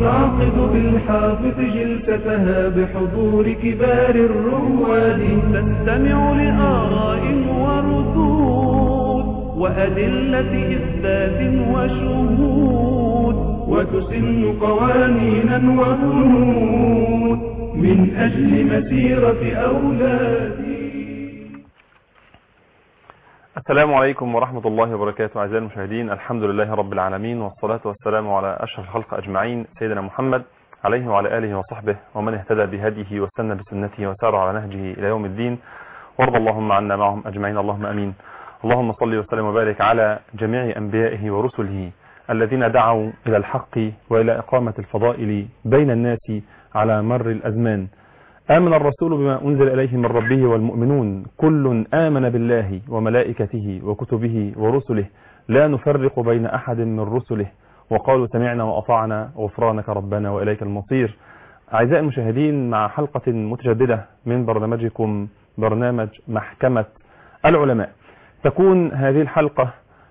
تعقد بالحافظ جلستها بحضور كبار الرواد تستمع لآراء وردود وأدلة إثبات وشهود وتسن قوانينا وبنود من أجل مسيرة أولادي السلام عليكم ورحمة الله وبركاته أعزائي المشاهدين الحمد لله رب العالمين والصلاة والسلام على أشرف الخلق أجمعين سيدنا محمد عليه وعلى آله وصحبه ومن اهتدى بهديه واستنى بسنته وسار على نهجه إلى يوم الدين وارض اللهم عنا معهم أجمعين اللهم أمين اللهم صل وسلم وبارك على جميع أنبيائه ورسله الذين دعوا إلى الحق وإلى إقامة الفضائل بين الناس على مر الأزمان آمن الرسول بما أنزل إليه من ربه والمؤمنون كل آمن بالله وملائكته وكتبه ورسله لا نفرق بين أحد من رسله وقالوا سمعنا وأطعنا غفرانك ربنا وإليك المصير أعزائي المشاهدين مع حلقة متجددة من برنامجكم برنامج محكمة العلماء تكون هذه الحلقة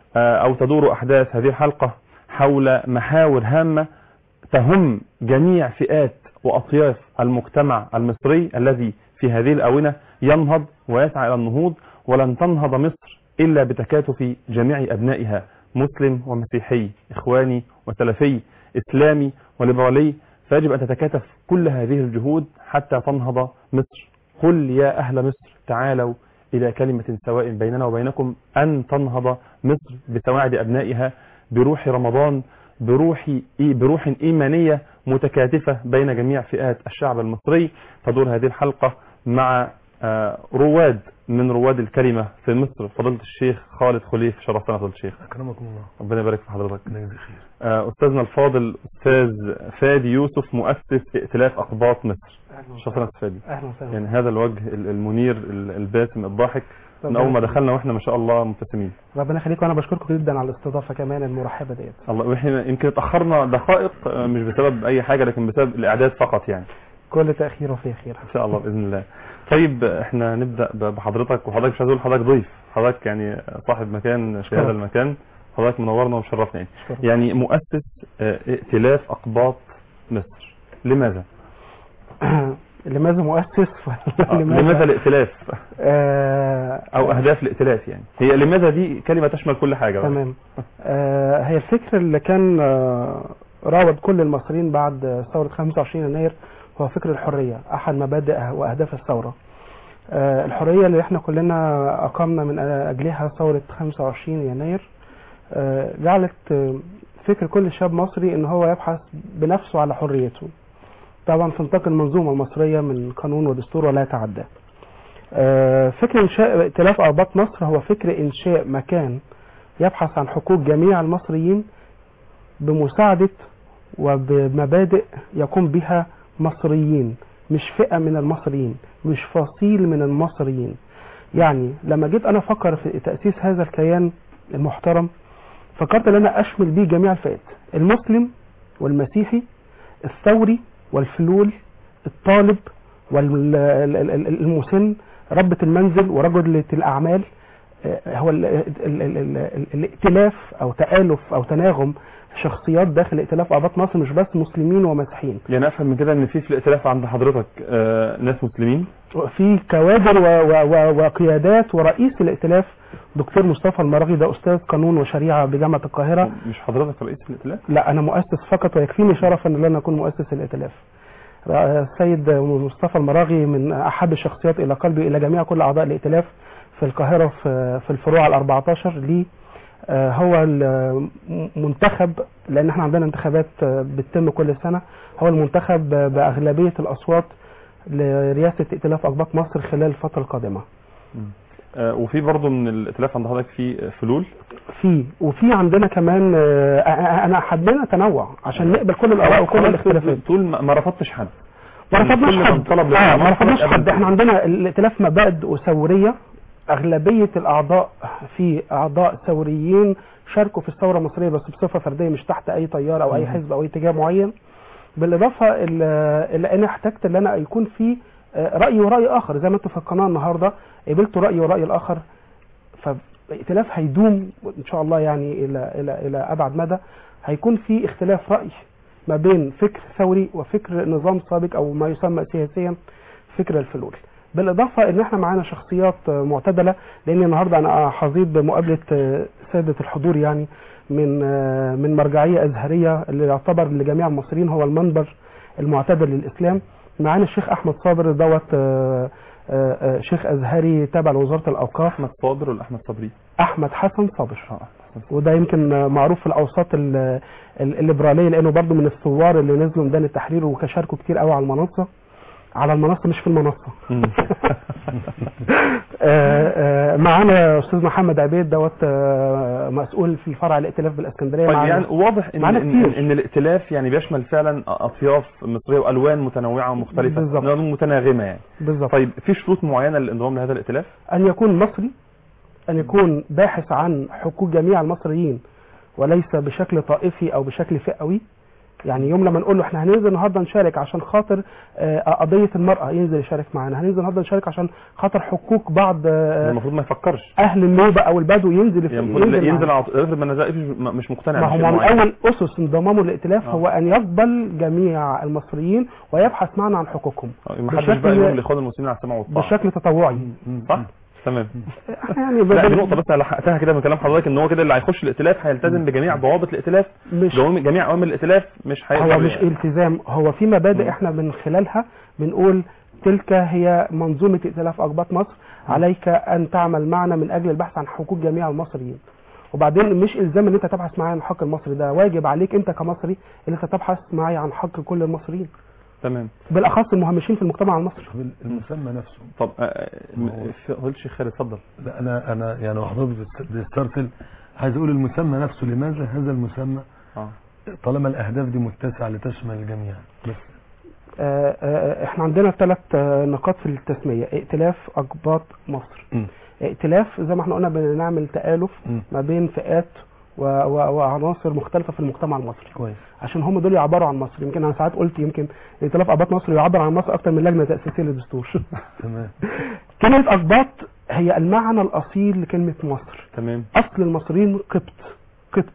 أو تدور أحداث هذه الحلقة حول محاور هامة تهم جميع فئات وأطياف المجتمع المصري الذي في هذه الأونة ينهض ويسعى إلى النهوض ولن تنهض مصر إلا بتكاتف جميع أبنائها مسلم ومسيحي إخواني وسلفي إسلامي وليبرالي فيجب أن تتكاتف كل هذه الجهود حتى تنهض مصر قل يا أهل مصر تعالوا إلى كلمة سواء بيننا وبينكم أن تنهض مصر بسواعد أبنائها بروح رمضان بروح بروح إيمانية متكاتفة بين جميع فئات الشعب المصري تدور هذه الحلقة مع رواد من رواد الكلمة في مصر فضيلة الشيخ خالد خليف شرفتنا فضيلة الشيخ أكرمكم الله ربنا يبارك في حضرتك الله يجزيك خير أستاذنا الفاضل أستاذ فادي يوسف مؤسس ائتلاف أقباط مصر شرفتنا أستاذ فادي اهلا وسهلا يعني هذا الوجه المنير الباسم الضاحك من ربنا أول ما يخليك. دخلنا وإحنا ما شاء الله مبتسمين ربنا يخليك وانا بشكركم جدا على الاستضافه كمان المرحبه ديت الله واحنا يمكن اتاخرنا دقائق آه، مش بسبب اي حاجه لكن بسبب الاعداد فقط يعني كل تاخير وفيه خير ان شاء الله باذن الله طيب احنا نبدا ب- بحضرتك وحضرتك مش عايز اقول حضرتك ضيف حضرتك يعني صاحب مكان في شكرا. هذا المكان حضرتك منورنا ومشرفنا يعني شكرا. يعني مؤسس آه، ائتلاف اقباط مصر لماذا؟ لماذا مؤسس آه، لماذا الائتلاف آه او اهداف الائتلاف يعني هي لماذا دي كلمه تشمل كل حاجه بقى. تمام آه هي الفكر اللي كان آه راود كل المصريين بعد ثورة 25 يناير هو فكر الحرية أحد مبادئ وأهداف الثورة آه الحرية اللي احنا كلنا أقمنا من أجلها ثورة 25 يناير آه جعلت آه فكر كل شاب مصري ان هو يبحث بنفسه على حريته طبعا في نطاق المنظومة المصرية من قانون ودستور ولا يتعدى آه، فكر إنشاء ائتلاف أرباط مصر هو فكر إنشاء مكان يبحث عن حقوق جميع المصريين بمساعدة وبمبادئ يقوم بها مصريين مش فئة من المصريين مش فصيل من المصريين يعني لما جيت أنا أفكر في تأسيس هذا الكيان المحترم فكرت ان انا اشمل بيه جميع الفئات المسلم والمسيحي الثوري والفلول الطالب والمسن ربة المنزل ورجلة الأعمال آه، هو ال- ال- ال- ال- ال- الائتلاف أو تآلف أو تناغم شخصيات داخل ائتلاف أباط مصر مش بس مسلمين ومسيحيين يعني افهم من كده ان في في الائتلاف عند حضرتك آه، ناس مسلمين في كوادر و و و وقيادات ورئيس الائتلاف دكتور مصطفى المراغي ده أستاذ قانون وشريعة بجامعة القاهرة مش حضرتك رئيس الائتلاف لا أنا مؤسس فقط ويكفيني شرفا أن أنا أكون مؤسس الائتلاف السيد مصطفى المراغي من أحب الشخصيات إلى قلبي إلى جميع كل أعضاء الائتلاف في القاهرة في في الفروع ال 14 ليه آه، هو المنتخب لأن احنا عندنا انتخابات آه، بتتم كل سنة هو المنتخب آه، بأغلبية الأصوات لرئاسة ائتلاف أقباط مصر خلال الفترة القادمة آه، وفي برضه من الائتلاف عند حضرتك في فلول في وفي عندنا كمان آه، آه، انا حبينا تنوع عشان نقبل كل الاراء وكل الاختلافات طول ما ما رفضتش حد ما رفضناش كل من حد طلب اه ما للإعمار رفضناش قبل حد احنا عندنا الائتلاف مبادئ ثوريه اغلبيه الاعضاء في اعضاء ثوريين شاركوا في الثوره المصريه بس بصفه فرديه مش تحت اي تيار او اي حزب او اي اتجاه معين بالاضافه الى الى ان احتجت ان انا يكون في آه، راي وراي اخر زي ما انتم في القناه النهارده قبلت راي وراي الاخر فائتلاف هيدوم ان شاء الله يعني الى الى الى ابعد مدى هيكون في اختلاف راي ما بين فكر ثوري وفكر نظام سابق او ما يسمى سياسيا فكر الفلول بالاضافه ان احنا معانا شخصيات آه، معتدله لان النهارده انا حظيت بمقابله آه، ساده الحضور يعني من آه، من مرجعيه ازهريه اللي يعتبر لجميع المصريين هو المنبر المعتدل للاسلام معانا الشيخ احمد صابر دوت آه، آه، آه، شيخ ازهري تابع لوزاره الاوقاف احمد صابر ولا احمد صبري احمد حسن صابر اه وده يمكن آه، معروف في الاوساط ال- ال- الليبراليه لانه برضه من الثوار اللي نزلوا ميدان التحرير وكشاركوا كتير قوي على المنصه على المنصه مش في المنصه مم. آه، آه، معانا استاذ محمد عبيد دوت آه، مسؤول في الفرع الائتلاف بالاسكندريه طيب معانا. يعني واضح ان معانا ان, كتير. إن الائتلاف يعني بيشمل فعلا اطياف مصريه والوان متنوعه ومختلفه بالظبط. نظام متناغمه يعني بالظبط طيب في شروط معينه للانضمام لهذا الائتلاف أن يكون مصري أن يكون باحث عن حقوق جميع المصريين وليس بشكل طائفي أو بشكل فئوي يعني يوم لما نقول له احنا هننزل النهارده نشارك عشان خاطر آه، قضيه المراه ينزل يشارك معانا هننزل النهارده نشارك عشان خاطر حقوق بعض آه، المفروض ما يفكرش اهل النوبه او البدو ينزل يعني المفروض ينزل, ينزل معانا. على افرض ما نزل مش- مش مقتنع ما هو بشيء من معين. اول اسس انضمامه للائتلاف آه. هو ان يقبل جميع المصريين ويبحث معنا عن حقوقهم ما حدش بشكل- بقى يقول لاخوان المسلمين على السمع والطاعه بشكل تطوعي صح تمام احنا يعني لا دي ب- نقطه بس أنا لحقتها كده من كلام حضرتك ان هو كده اللي هيخش الائتلاف هيلتزم بجميع ضوابط الائتلاف مش جوامع- جميع اوامر الائتلاف مش هيقدر هو مش التزام هو في مبادئ مم. احنا من خلالها بنقول تلك هي منظومة ائتلاف أقباط مصر عليك أن تعمل معنا من أجل البحث عن حقوق جميع المصريين وبعدين مش إلزام إن أنت تبحث معايا عن حق المصري ده واجب عليك أنت كمصري إن أنت تبحث معايا عن حق كل المصريين تمام بالأخص المهمشين في المجتمع المصري طب المسمى نفسه طب آه، آه، ما هو- في- قول الشيخ خالد اتفضل لا انا انا يعني وحضرتك بتست- بتسترسل عايز اقول المسمى نفسه لماذا هذا المسمى اه طالما الاهداف دي متسعه لتشمل الجميع بس آه، آه، احنا عندنا ثلاث نقاط في التسمية ائتلاف أقباط مصر م. ائتلاف زي ما احنا قلنا بنعمل تآلف م. ما بين فئات و- و- وعناصر مختلفة في المجتمع المصري كويس عشان هم دول يعبروا عن مصر يمكن انا ساعات قلت يمكن ائتلاف اقباط مصر يعبر عن مصر اكتر من لجنه تاسيسيه للدستور تمام كلمه اقباط هي المعنى الاصيل لكلمه مصر تمام اصل المصريين قبط قبط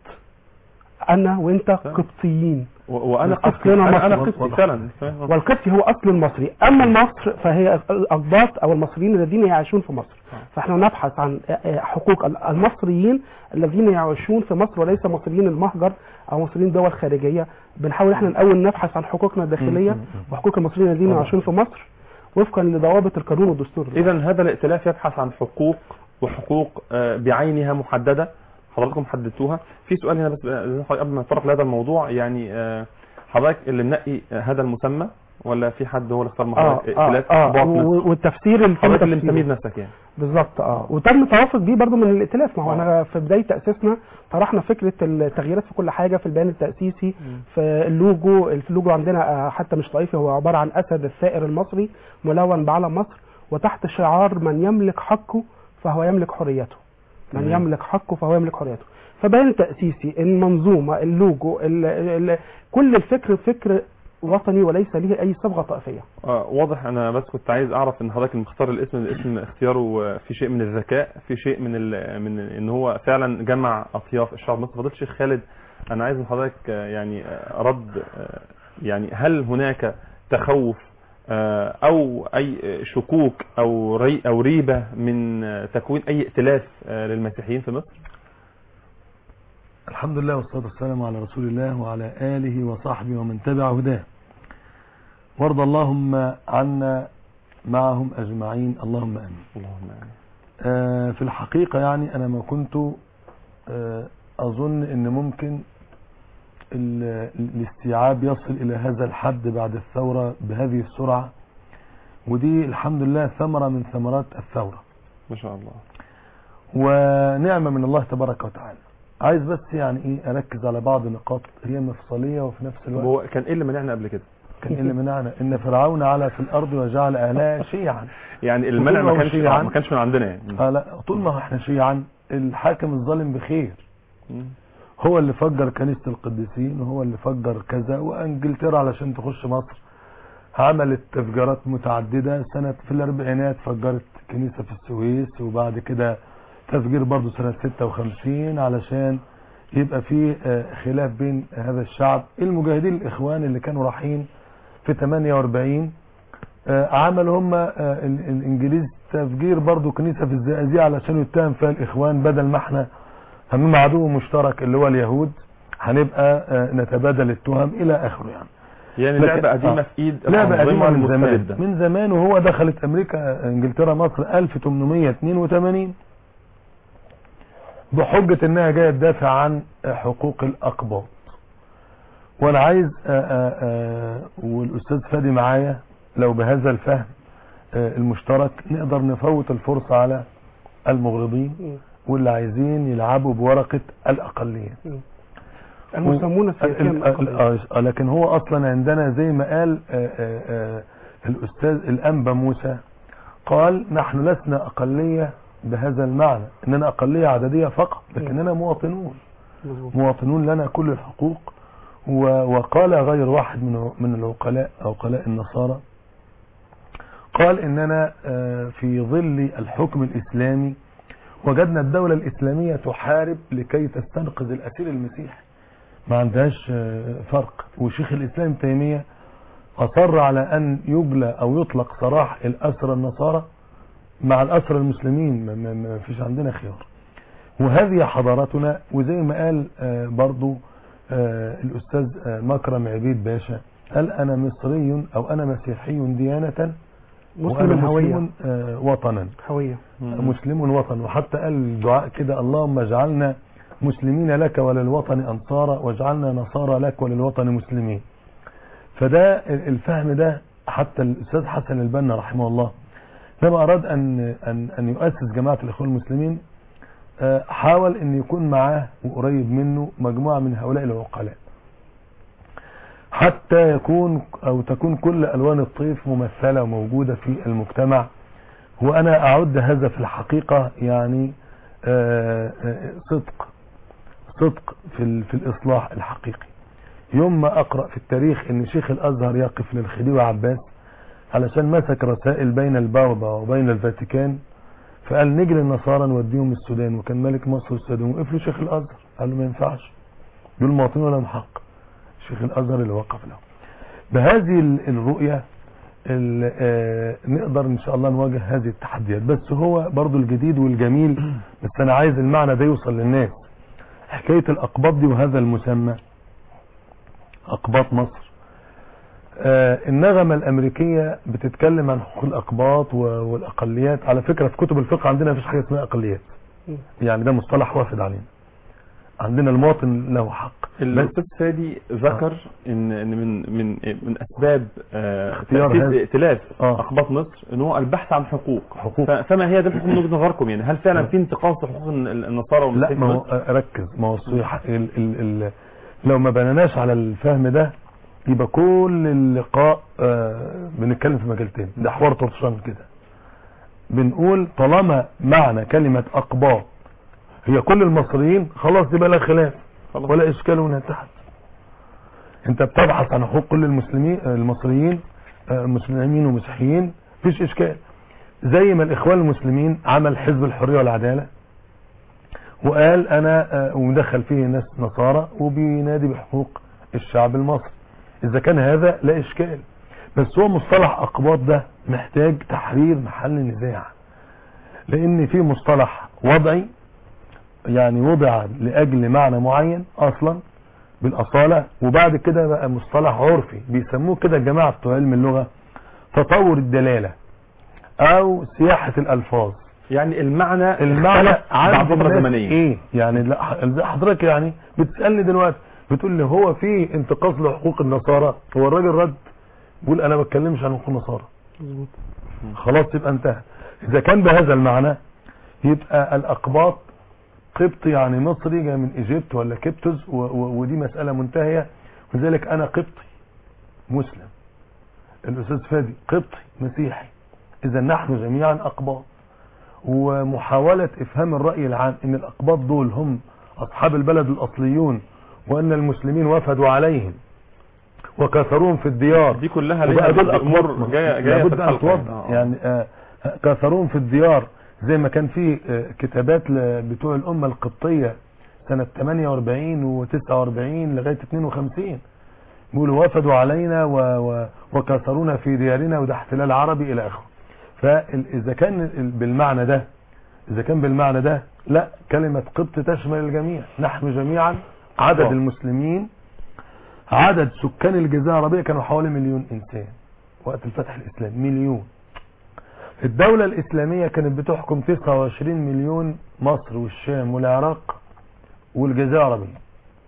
انا وانت قبطيين و- وانا بس قبطي أصلنا انا أنا مصري. قبطي فعلا تمام. والقبطي هو اصل المصري اما المصر فهي الاقباط او المصريين الذين يعيشون في مصر فاحنا نبحث عن حقوق المصريين الذين يعيشون في مصر وليس مصريين المهجر او مصريين دول خارجيه بنحاول احنا الاول نبحث عن حقوقنا الداخليه وحقوق المصريين الذين طبعا. يعيشون في مصر وفقا لضوابط القانون والدستور اذا هذا الائتلاف يبحث عن حقوق وحقوق آه، بعينها محدده حضراتكم حددتوها في سؤال هنا بس آه، قبل ما نتطرق لهذا الموضوع يعني آه، حضرتك اللي منقي آه، هذا المسمى ولا في حد هو اللي اختار مع اه حضرتك اه, ائتلاف آه أقباط مصر؟ و- والتفسير اللي حضرتك اللي تفسيره. مسميه بنفسك يعني بالظبط اه وتم التوافق بيه برضو من الائتلاف ما هو آه. انا في بدايه تاسيسنا طرحنا فكره التغييرات في كل حاجه في البيان التاسيسي في اللوجو اللوجو عندنا آه، حتى مش طائفي هو عباره عن اسد الثائر المصري ملون بعلم مصر وتحت شعار من يملك حقه فهو يملك حريته من تمام. يملك حقه فهو يملك حريته فبيان التاسيسي المنظومه اللوجو ال ال كل الفكر فكر وطني وليس له اي صبغه طائفيه آه، واضح انا بس كنت عايز اعرف ان حضرتك مختار الاسم الاسم اختياره آه، في شيء من الذكاء في شيء من ال- من ان هو فعلا جمع اطياف الشعب المصري فضيله الشيخ خالد انا عايز من حضرتك آه، يعني آه، رد آه، يعني هل هناك تخوف آه، او اي شكوك او ري او ريبه من آه، تكوين اي ائتلاف آه، للمسيحيين في مصر الحمد لله والصلاة والسلام على رسول الله وعلى آله وصحبه ومن تبع هداه وارض اللهم عنا معهم أجمعين اللهم آمين اللهم آمين. آه، في الحقيقة يعني أنا ما كنت آه، أظن أن ممكن ال- الاستيعاب يصل إلى هذا الحد بعد الثورة بهذه السرعة ودي الحمد لله ثمرة من ثمرات الثورة ما شاء الله ونعمة من الله تبارك وتعالى عايز بس يعني ايه اركز على بعض نقاط هي مفصلية وفي نفس طب الوقت هو كان ايه اللي منعنا قبل كده كان إيه اللي منعنا ان فرعون علا في الارض وجعل اهلها شيعا يعني المنع ما وطول ما هو كانش شيعاً. ما كانش من عندنا يعني آه لا طول ما احنا شيعا الحاكم الظالم بخير مم. هو اللي فجر كنيسة القديسين وهو اللي فجر كذا وانجلترا علشان تخش مصر عملت تفجيرات متعددة سنة في الاربعينات فجرت كنيسة في السويس وبعد كده تفجير برضو سنة 56 علشان يبقى في آه، خلاف بين هذا الشعب المجاهدين الاخوان اللي كانوا رايحين في 48 آه، عملوا هم آه، ال- الانجليز تفجير برضو كنيسة في الزقازيق علشان يتهم فيها الاخوان بدل ما احنا همم عدو مشترك اللي هو اليهود هنبقى آه، نتبادل التهم الى اخره يعني يعني لكن- لعبة قديمة آه. في ايد لعبة قديمة الأنظمة من زمان المستبدة. من زمان وهو دخلت امريكا انجلترا مصر 1882 بحجة انها جاية تدافع عن حقوق الاقباط وانا عايز آآ آآ والاستاذ فادي معايا لو بهذا الفهم آه، المشترك نقدر نفوت الفرصة على المغرضين مم. واللي عايزين يلعبوا بورقة الاقلية المسمون السياسيا ال- ال- الأقلية. آه، لكن هو اصلا عندنا زي ما قال آه، آه، آه، الاستاذ الانبا موسى قال نحن لسنا اقلية بهذا المعنى اننا اقلية عددية فقط لكننا مواطنون مظبوط. مواطنون لنا كل الحقوق و- وقال غير واحد من من العقلاء عقلاء النصارى قال اننا آه، في ظل الحكم الاسلامي وجدنا الدولة الاسلامية تحارب لكي تستنقذ الاسير المسيحي ما عندهاش آه، فرق وشيخ الاسلام تيمية اصر على ان يجلى او يطلق سراح الاسرى النصارى مع الاسرى المسلمين ما- ما ما فيش عندنا خيار وهذه حضارتنا وزي ما قال آه، برضو آه، الأستاذ آه، مكرم عبيد باشا قال أنا مصري أو أنا مسيحي ديانة مسلم وأنا الهوية مسلم آه، وطنا هوية مسلم وطن وحتى قال الدعاء كده اللهم اجعلنا مسلمين لك وللوطن أنصارا واجعلنا نصارى لك وللوطن مسلمين فده الفهم ده حتى الأستاذ حسن البنا رحمه الله لما أراد أن, أن, أن يؤسس جماعة الإخوان المسلمين آه، حاول أن يكون معاه وقريب منه مجموعة من هؤلاء العقلاء حتى يكون أو تكون كل ألوان الطيف ممثلة وموجودة في المجتمع وأنا أعد هذا في الحقيقة يعني آه، آه، صدق صدق في, ال- في الإصلاح الحقيقي يوم ما أقرأ في التاريخ أن شيخ الأزهر يقف للخديوي عباس علشان مسك رسائل بين البابا وبين الفاتيكان فقال نجي للنصارى نوديهم السودان وكان ملك مصر والسودان وقف له شيخ الازهر قال له ما ينفعش دول مواطنين لهم حق شيخ الازهر اللي وقف له بهذه ال- الرؤية ال- آه، نقدر ان شاء الله نواجه هذه التحديات بس هو برضو الجديد والجميل بس انا عايز المعنى ده يوصل للناس حكاية الاقباط دي وهذا المسمى اقباط مصر آه، النغمة الأمريكية بتتكلم عن حقوق الأقباط و- والأقليات على فكرة في كتب الفقه عندنا مفيش حاجة اسمها أقليات مم. يعني ده مصطلح وافد علينا عندنا المواطن له حق بس الاستاذ فادي ذكر ان ان من من من اسباب آه، اختيار تأسيس هذا. ائتلاف آه. اقباط مصر ان هو البحث عن حقوق حقوق. ف- فما هي دي الحقوق من وجهه نظركم يعني هل فعلا آه. في انتقاص لحقوق الن- النصارى لا والمسيحيين ما في هو مصر؟ آه، ركز ما هو الصيح ال ال ال لو ما بنناش على الفهم ده يبقى كل اللقاء آه بنتكلم في مجال تاني ده حوار طرشان كده بنقول طالما معنى كلمة أقباط هي كل المصريين خلاص يبقى لا خلاف خلاص. ولا إشكال هنا تحت انت بتبحث عن حقوق كل المسلمين آه، المصريين آه، مسلمين ومسيحيين مفيش اشكال زي ما الاخوان المسلمين عمل حزب الحرية والعدالة وقال انا آه، ومدخل فيه ناس نصارى وبينادي بحقوق الشعب المصري اذا كان هذا لا اشكال بس هو مصطلح اقباط ده محتاج تحرير محل نزاع لان في مصطلح وضعي يعني وضع لاجل معنى معين اصلا بالاصالة وبعد كده بقى مصطلح عرفي بيسموه كده الجماعة بتوع علم اللغة تطور الدلالة او سياحة الالفاظ يعني المعنى المعنى اختلف بعد عند فتره الناس زمنيه ايه يعني لا ح- زي حضرتك يعني بتسالني دلوقتي بتقول لي هو في انتقاص لحقوق النصارى هو الراجل رد بيقول انا ما بتكلمش عن حقوق النصارى مظبوط خلاص يبقى انتهى اذا كان بهذا المعنى يبقى الاقباط قبطي يعني مصري جاي من ايجيبت ولا كبتوز و- و- ودي مسألة منتهية وذلك انا قبطي مسلم الاستاذ فادي قبطي مسيحي اذا نحن جميعا اقباط ومحاولة افهام الرأي العام ان الاقباط دول هم اصحاب البلد الاصليون وان المسلمين وفدوا عليهم وكثروهم في الديار دي كلها وبقى ليها دول امور أقباط. جايه جايه لابد في ان الحلقة توضح آه. يعني آه، كثرون في الديار زي ما كان في آه، كتابات ل- بتوع الأمة القبطية سنة 48 و49 لغاية 52 بيقولوا وفدوا علينا و... و... وكسرونا في ديارنا وده احتلال عربي الى اخره فاذا كان ال- بالمعنى ده اذا كان بالمعنى ده لا كلمة قبط تشمل الجميع نحن جميعا عدد آه. المسلمين عدد سكان الجزيرة العربية كانوا حوالي مليون انسان وقت الفتح الاسلامي مليون الدولة الاسلامية كانت بتحكم 29 مليون مصر والشام والعراق والجزيرة العربية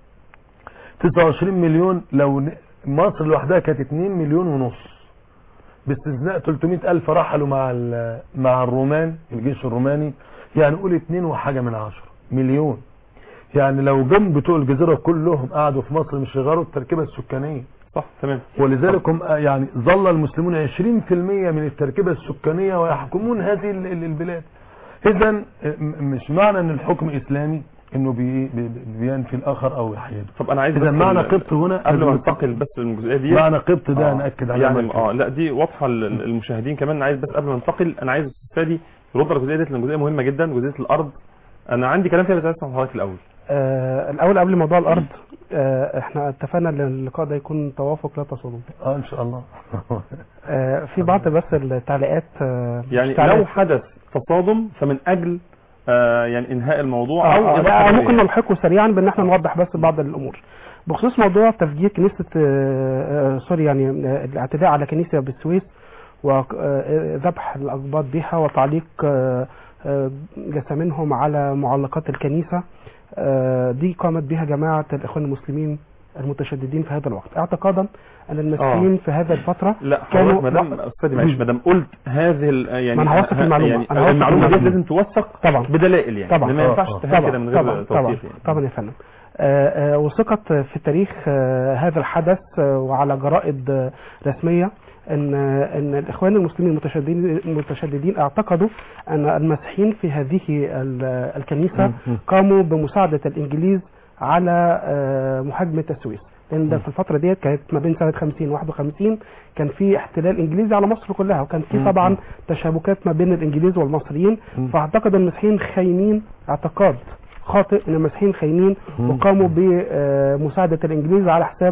29 مليون لو ن- مصر لوحدها كانت 2 مليون ونص باستثناء 300 ألف رحلوا مع ال- مع الرومان الجيش الروماني يعني قول 2 وحاجة من عشرة مليون يعني لو جم بتوع الجزيرة كلهم قعدوا في مصر مش يغيروا التركيبة السكانية صح تمام ولذلك هم يعني ظل المسلمون 20% من التركيبة السكانية ويحكمون هذه ال- ال- البلاد اذا م- مش معنى ان الحكم اسلامي انه بي بي بينفي الاخر او يحيده طب انا عايز اذا بس معنى ال- قبط هنا قبل ما ننتقل بس للجزئيه دي معنى قبط ده آه. ناكد عليه يعني مرة اه لا دي واضحه لل- للمشاهدين كمان انا عايز بس قبل ما ننتقل انا عايز استاذ فادي يرد على الجزئيه ديت لان جزئيه مهمه جدا جزئيه الارض انا عندي كلام فيها بس عايز اسمع حضرتك الاول آه الاول قبل موضوع الارض آه احنا اتفقنا ان اللقاء ده يكون توافق لا تصادم اه ان شاء الله آه في بعض بس التعليقات آه يعني تعليقات- لو حدث تصادم فمن اجل آه يعني انهاء الموضوع آه او آه إيضاح لا الرؤية. ممكن نلحقه سريعا بان احنا نوضح بس بعض الامور بخصوص موضوع تفجير كنيسه آه آه سوري يعني آه الاعتداء على كنيسه بالسويس وذبح الاقباط بها وتعليق آه آه جسامينهم على معلقات الكنيسه آه دي قامت بها جماعه الاخوان المسلمين المتشددين في هذا الوقت اعتقادا ان المسيحيين في هذه الفتره لا كانوا- حضرتك مدام استاذ معلش مم. مدام قلت هذه ال- يعني ما أنا هوثق ه- المعلومة. يعني أنا هوثق المعلومه دي المعلومة. لازم توثق طبعا بدلائل يعني طبعا. ما ينفعش آه، تهان كده من طبعا غير طبعا توثيق يعني طبعا يا فندم آه، آه، وثقت في التاريخ آه، هذا الحدث آه، وعلى جرائد آه، رسميه ان آه، ان الاخوان المسلمين المتشددين المتشددين اعتقدوا ان المسيحيين في هذه ال- الكنيسه قاموا بمساعده الانجليز على آه، محاكمه السويس لان ده في الفتره ديت كانت ما بين سنه 50 51 كان في احتلال انجليزي على مصر كلها وكان في مم. طبعا تشابكات ما بين الانجليز والمصريين مم. فاعتقد المسيحيين خاينين اعتقاد خاطئ ان المسيحيين خاينين مم. وقاموا بمساعدة الانجليز على حساب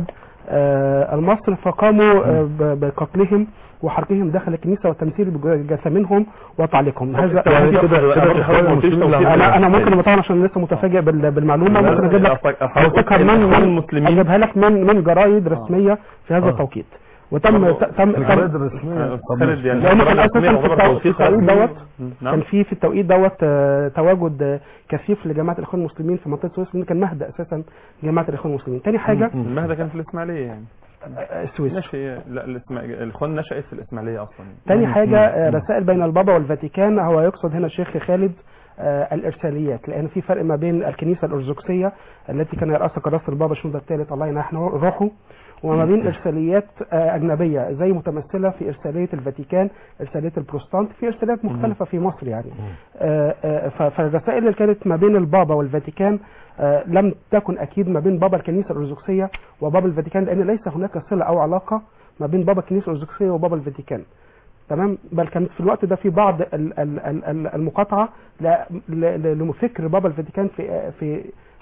آه، المصر فقاموا آه، ب- بقتلهم وحرقهم داخل الكنيسة والتمثيل بجسامينهم وتعليقهم هذا يعني كده- كده أنا برضه الإخوان ما قلتش المسلمين توثيق. لا، انا انا ممكن طبعا عشان لسه متفاجئ بال- بالمعلومه لا، ممكن لا، اجيب لك أصلك- أصلك اوثقها من الإخوان من المسلمين اجيبها لك من من جرايد رسميه في هذا آه. التوقيت وتم برضه ت- تم الجرائد تم الرسمية طب خالد ماشي. يعني لأنه كان الجرائد أساساً الرسمية في تعتبر التو- توثيق في التوقيت رسمي. دوت نعم كان في في التوقيت دوت آه، تواجد آه، كثيف لجماعه الاخوان المسلمين في منطقه السويس لان كان مهدى اساسا جماعه الاخوان المسلمين تاني حاجه مم. المهدة كان في الاسماعيليه يعني آه، السويس نشأ لا الإسماع... الاخوان نشأت في الاسماعيليه اصلا تاني مم. حاجة آه، مم. رسائل بين البابا والفاتيكان هو يقصد هنا الشيخ خالد آه، الإرساليات لأن في فرق ما بين الكنيسة الأرثوذكسية التي كان يرأسها قداسة البابا شنودة الثالث الله ينحى روحه وما بين إرساليات آه، أجنبية زي متمثلة في إرسالية الفاتيكان إرسالية البروتستانت في إرساليات مختلفة في مصر يعني آه، آه، ف- فالرسائل اللي كانت ما بين البابا والفاتيكان آه، لم تكن أكيد ما بين بابا الكنيسة الأرثوذكسية وبابا الفاتيكان لأن ليس هناك صلة أو علاقة ما بين بابا الكنيسة الأرثوذكسية وبابا الفاتيكان تمام بل كانت في الوقت ده في بعض ال- ال- ال- ال- المقاطعه ل- ل- لفكر بابا الفاتيكان في في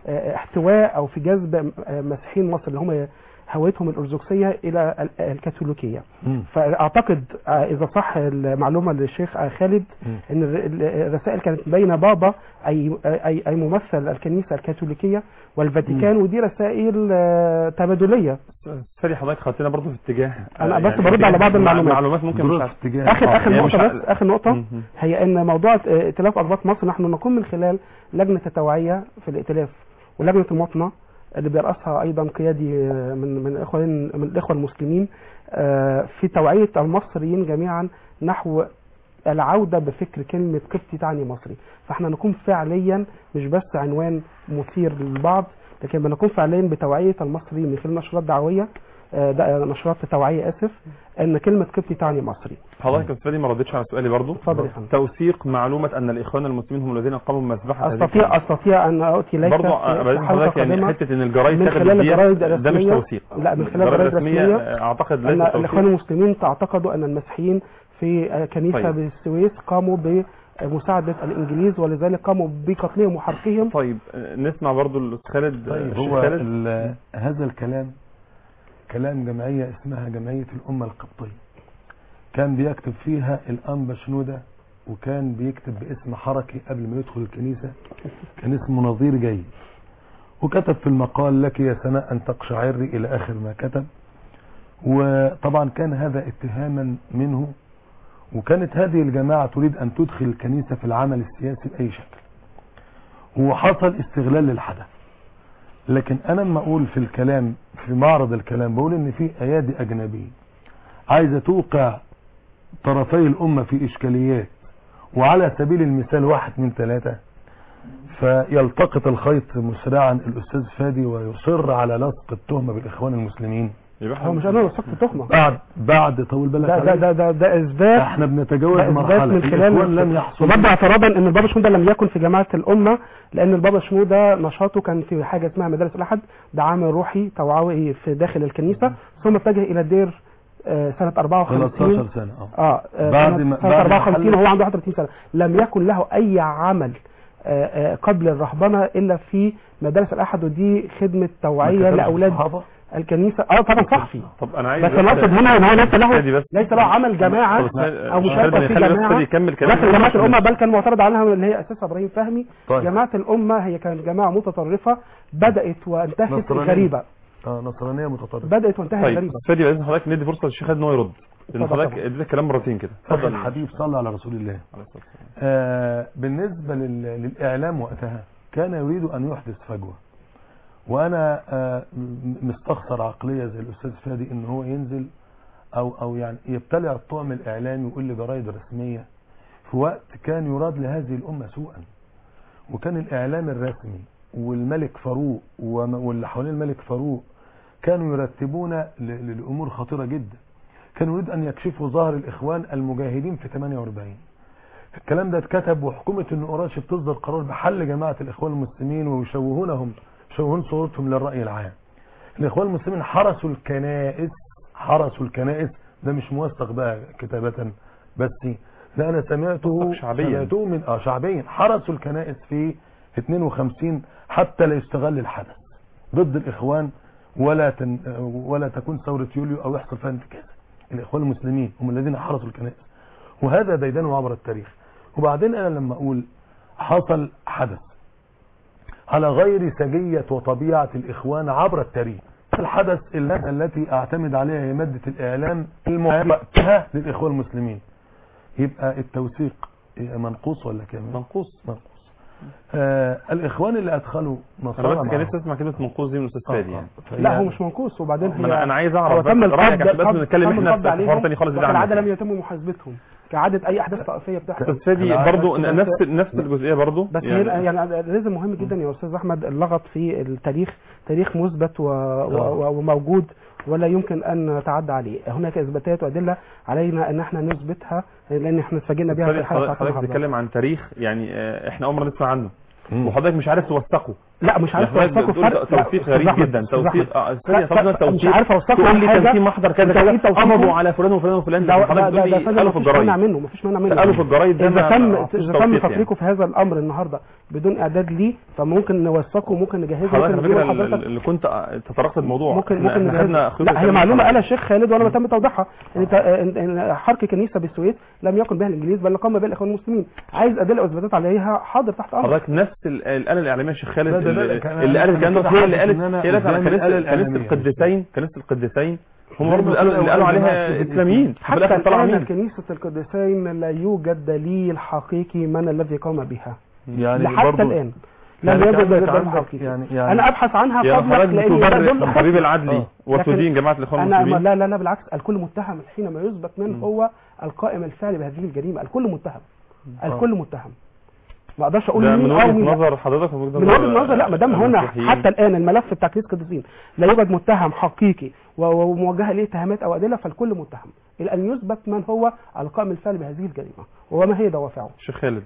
احتواء او في جذب مسيحيين مصر اللي هم هويتهم الارثوذكسيه الى ال- الكاثوليكيه مم. فاعتقد آه، اذا صح المعلومه للشيخ آه، خالد مم. ان الر- ال- الرسائل كانت بين بابا اي اي اي ممثل الكنيسه الكاثوليكيه والفاتيكان ودي رسائل آه، تبادليه سالي حضرتك خدتنا برضه في اتجاه أنا آه، بس برد اتجاه على بعض مع- المعلومات. معلومات ممكن مش دروس عارف. في اتجاه اخر آه، اخر يعني نقطه مش بس ع- اخر نقطه مم. هي ان موضوع ات- ائتلاف اقباط مصر نحن نقوم من خلال لجنه التوعيه في الائتلاف ولجنه المواطنه اللي بيرأسها ايضا قيادي آه، من من الاخوان من الاخوه المسلمين آه، في توعيه المصريين جميعا نحو العوده بفكر كلمه قبطي تعني مصري فاحنا نقوم فعليا مش بس عنوان مثير للبعض لكن بنقوم فعليا بتوعيه المصريين من خلال نشرات دعويه آه، ده- نشرات توعيه اسف ان كلمه قبطي تعني مصري حضرتك يا استاذ ما ردتش على سؤالي برضه اتفضل يا فندم. توثيق معلومه ان الاخوان المسلمين هم الذين قاموا بمذبحه هذه استطيع استطيع ان اؤتي اليك برضه في بعدين حلقه حضرتك يعني قادمه حته ان الجرايد من تاخد خلال ديت، الجرايد ده مش الرسمية. توثيق لا، من خلال الجرايد الجرايد الرسميه الرسمية. آه، اعتقد ان ليس الاخوان توثيق المسلمين تعتقدوا ان المسيحيين في آه، كنيسه طيب. بالسويس قاموا مساعده الانجليز ولذلك قاموا بقتلهم وحرقهم طيب آه، نسمع برضو الاستاذ خالد طيب الشيخ هو خالد ال- هذا الكلام كلام جمعية اسمها جمعية الأمة القبطية كان بيكتب فيها الأنبا شنودة وكان بيكتب باسم حركي قبل ما يدخل الكنيسة كان اسمه نظير جيد وكتب في المقال لك يا سماء أن تقشعري إلى آخر ما كتب وطبعا كان هذا اتهاما منه وكانت هذه الجماعة تريد أن تدخل الكنيسة في العمل السياسي بأي شكل وحصل استغلال للحدث لكن انا لما اقول في الكلام في معرض الكلام بقول ان في ايادي اجنبيه عايزه توقع طرفي الامه في اشكاليات وعلى سبيل المثال واحد من ثلاثه فيلتقط الخيط مسرعا الاستاذ فادي ويصر على لصق التهمه بالاخوان المسلمين يبقى هو مش انا اللي وثقت التهمه بعد بعد طول بالك ده ده علي. ده ده, ده اثبات احنا بنتجاوز ده اثبات مرحله من خلال الاخوان لم يحصل وبرضه اعتراضا ان البابا شنودة لم يكن في جماعه الامه لان البابا شنودة نشاطه كان في حاجه اسمها مدارس الاحد ده عامل روحي توعوي في داخل الكنيسه ثم اتجه الى الدير آه، سنه 54 13 سنه اه اه آه، بعد سنة- ما- سنه بعد ما 54 حل- وهو عنده 31 سنه لم يكن له اي عمل آه، آه، قبل الرهبنه الا في مدارس الاحد ودي خدمه ما توعيه كتبش لاولاد الصحابة. الكنيسه اه طبعا صحفي طب انا عايز بس انا اقصد هنا ان هو ليس له فادي بس ليس له عمل جماعه طب استنى- او خالد- مشاركه في خالد بس جماعه فادي يكمل كلامه لكن جماعه الامه بل كان معترض عنها اللي هي اساسها ابراهيم فهمي طيب. جماعه الامه هي كانت جماعه متطرفه بدات وانتهت نصرانية. غريبه اه نصرانيه متطرفه بدات وانتهت طيب غريبه فادي باذن حضرتك ندي فرصه للشيخ خالد ان هو يرد لان اتفضل حضرتك طبعا. اديت الكلام مرتين كده اخي اتفضل الحبيب صلى على رسول الله عليه الصلاة والسلام. آه بالنسبة لل- للإعلام وقتها كان يريد أن يحدث فجوة وأنا آه م- مستخسر عقلية زي الأستاذ فادي إن هو ينزل أو أو يعني يبتلع الطعم الإعلامي ويقول لي جرايد رسمية في وقت كان يراد لهذه الأمة سوءا وكان الإعلام الرسمي والملك فاروق وم- واللي حوالين الملك فاروق كانوا يرتبون ل- ل- لأمور خطيرة جدا كانوا يريد أن يكشفوا ظهر الإخوان المجاهدين في 48 الكلام ده اتكتب وحكومة النقراش بتصدر قرار بحل جماعة الإخوان المسلمين ويشوهونهم يشوهون صورتهم للرأي العام الإخوان المسلمين حرسوا الكنائس حرسوا الكنائس ده مش موثق بقى كتابة بس ده أنا سمعته موثق شعبياً. سمعته من اه شعبيا حرسوا الكنائس في 52 حتى لا يستغل الحدث ضد الإخوان ولا تن ولا تكون ثورة يوليو أو يحصل فيها انتكاسة الإخوان المسلمين هم الذين حرسوا الكنائس وهذا ديدان عبر التاريخ وبعدين انا لما اقول حصل حدث على غير سجية وطبيعة الاخوان عبر التاريخ الحدث المادة التي اعتمد عليها هي مادة الاعلام المعيبة وقتها للاخوان المسلمين يبقى التوثيق منقوص ولا كامل منقوص منقوص آه الاخوان اللي ادخلوا انا نصارى بس كان معاهم. نفسي اسمع كلمه منقوص دي من الاستاذ فادي يعني لا هو مش منقوص وبعدين ما انا هي انا عايز هو اعرف تم بس رايك القبض عشان بس نتكلم تم احنا القبض في حوار عليهم تاني خالص بعيد وكالعاده عنك لم يتم محاسبتهم كعاده اي احداث طائفيه بتحصل استاذ فادي أنا برضو عارف نفس نفس الجزئيه برضو بس يعني, يعني لازم مهم جدا يا استاذ احمد اللغط في التاريخ تاريخ مثبت و... و... وموجود ولا يمكن ان نتعدى عليه هناك اثباتات وادله علينا ان احنا نثبتها لان احنا اتفاجئنا بها في فادي الحلقه حضرتك بتاعت حضرتك النهارده بتتكلم عن تاريخ يعني آه، احنا اول مره نسمع عنه مم. وحضرتك مش عارف توثقه لا مش عارف يعني حضرتك اوثقه بتقول فرق توثيق لا، غريب أستاذ جدا أحمد، أستاذ توثيق أحمد. اه ثانيه لا، طب لا، مش توثيق عارف اوثقه تقول لي حاجة. كان في محضر كذا كذا توثيق توثيقه- قبضوا على فلان وفلان وفلان ده حضرتك ده بتقول ده لي فعلا قالوا في مفيش مانع الجرايد منه مفيش مانع منه قالوا في الجرايد ده اذا ما- تم ما فيش اذا توثيق تم يعني. تفريقه في هذا الامر النهارده بدون اعداد ليه فممكن نوثقه وممكن نجهزه حضرتك ممكن على نجيبه فكره لحضرتك اللي كنت تطرقت الموضوع ممكن إحنا- ممكن إحنا خدنا خيوط لا هي الكلام معلومه خلاص. قالها الشيخ خالد وانا بتم توضيحها ان ت- إن- إن حرق كنيسه بالسويس لم يقم بها الانجليز بل قام بها الاخوان المسلمين عايز ادله واثباتات عليها حاضر تحت امرك حضرتك نفس ال- الاله الاعلاميه الشيخ خالد لا، ده- ده- اللي كان- اللي قالت الكلام ده أنا هي اللي حاسس قالت إن أنا هي اللي قالت على قدام كنيسه الآلة كنيسه الإعلامية. القديسين كنيسه القديسين هم زي برضه ما اللي قالوا كده اللي قالوا وقال عليها جماعة اسلاميين في حتى الاخر طلعوا الان مين كنيسه القديسين لا يوجد دليل حقيقي من الذي قام بها يعني حتى برضو الان لم يعني يوجد عندك- دليل عندك حقيقي يعني يعني انا ابحث عنها يا قبلك حضرتك لان ده بتبرئ دول الحبيب العدلي آه. وتدين جماعه الاخوان انا المسلمين لا لا لا بالعكس الكل متهم حينما يثبت من مم. هو القائم الفعلي بهذه الجريمه الكل متهم آه. الكل متهم ما اقدرش اقول ده مين من او وجهه مين لا. نظر حضرتك ومن من وجهه النظر لا ما دام هنا المسيحيين. حتى الان الملف بتاع كنيسه القديسين لا يوجد متهم حقيقي و- وموجهه ليه اتهامات او ادله فالكل متهم الى ان يثبت من هو القائم الفعلي بهذه الجريمه وما هي دوافعه شيخ خالد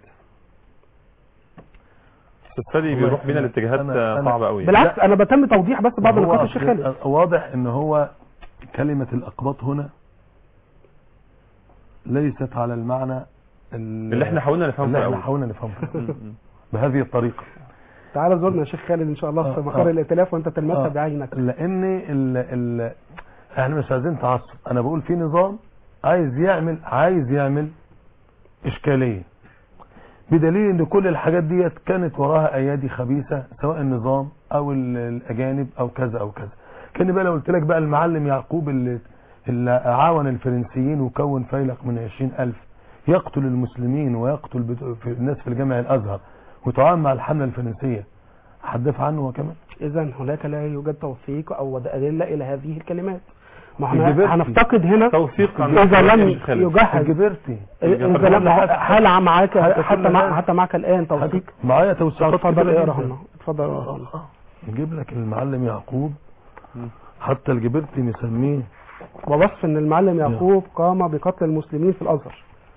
استاذ فادي والله بيروح بينا أنا- لاتجاهات أنا- أنا- صعبه قوي بالعكس انا بتم توضيح بس بعض هو نقاط الشيخ أصل- خالد واضح ان هو كلمة الاقباط هنا ليست على المعنى ال- اللي احنا حاولنا نفهمه اللي في احنا الأول. حاولنا نفهمه م- م. بهذه الطريقة تعالى زورنا يا شيخ خالد ان شاء الله في آه، مقر آه. الائتلاف وانت تلمسها آه. بعينك لان ال ال احنا مش عايزين تعصب انا بقول في نظام عايز يعمل عايز يعمل اشكاليه بدليل ان كل الحاجات ديت كانت وراها ايادي خبيثه سواء النظام او ال- الاجانب او كذا او كذا كان بقى لو قلت لك بقى المعلم يعقوب اللي اللي عاون الفرنسيين وكون فيلق من عشرين ألف يقتل المسلمين ويقتل بت- في الناس في الجامع الأزهر وتعاون مع الحملة الفرنسية هتدافع عنه هو كمان اذا هناك لا يوجد توثيق او ادله الى هذه الكلمات ما احنا الجبرتي. هنفتقد هنا توثيق عن اذا لم الشيخ خالد. يجهز الجبرتي اذا لم هل معك حتى حتى كل مع ده- حتى معك الان توثيق معايا توثيقات اتفضل كتيرة اقرا جداً. لنا اتفضل اقرا لنا آه. نجيب لك المعلم يعقوب حتى الجبرتي مسميه ووصف ان المعلم يعقوب قام بقتل المسلمين في الازهر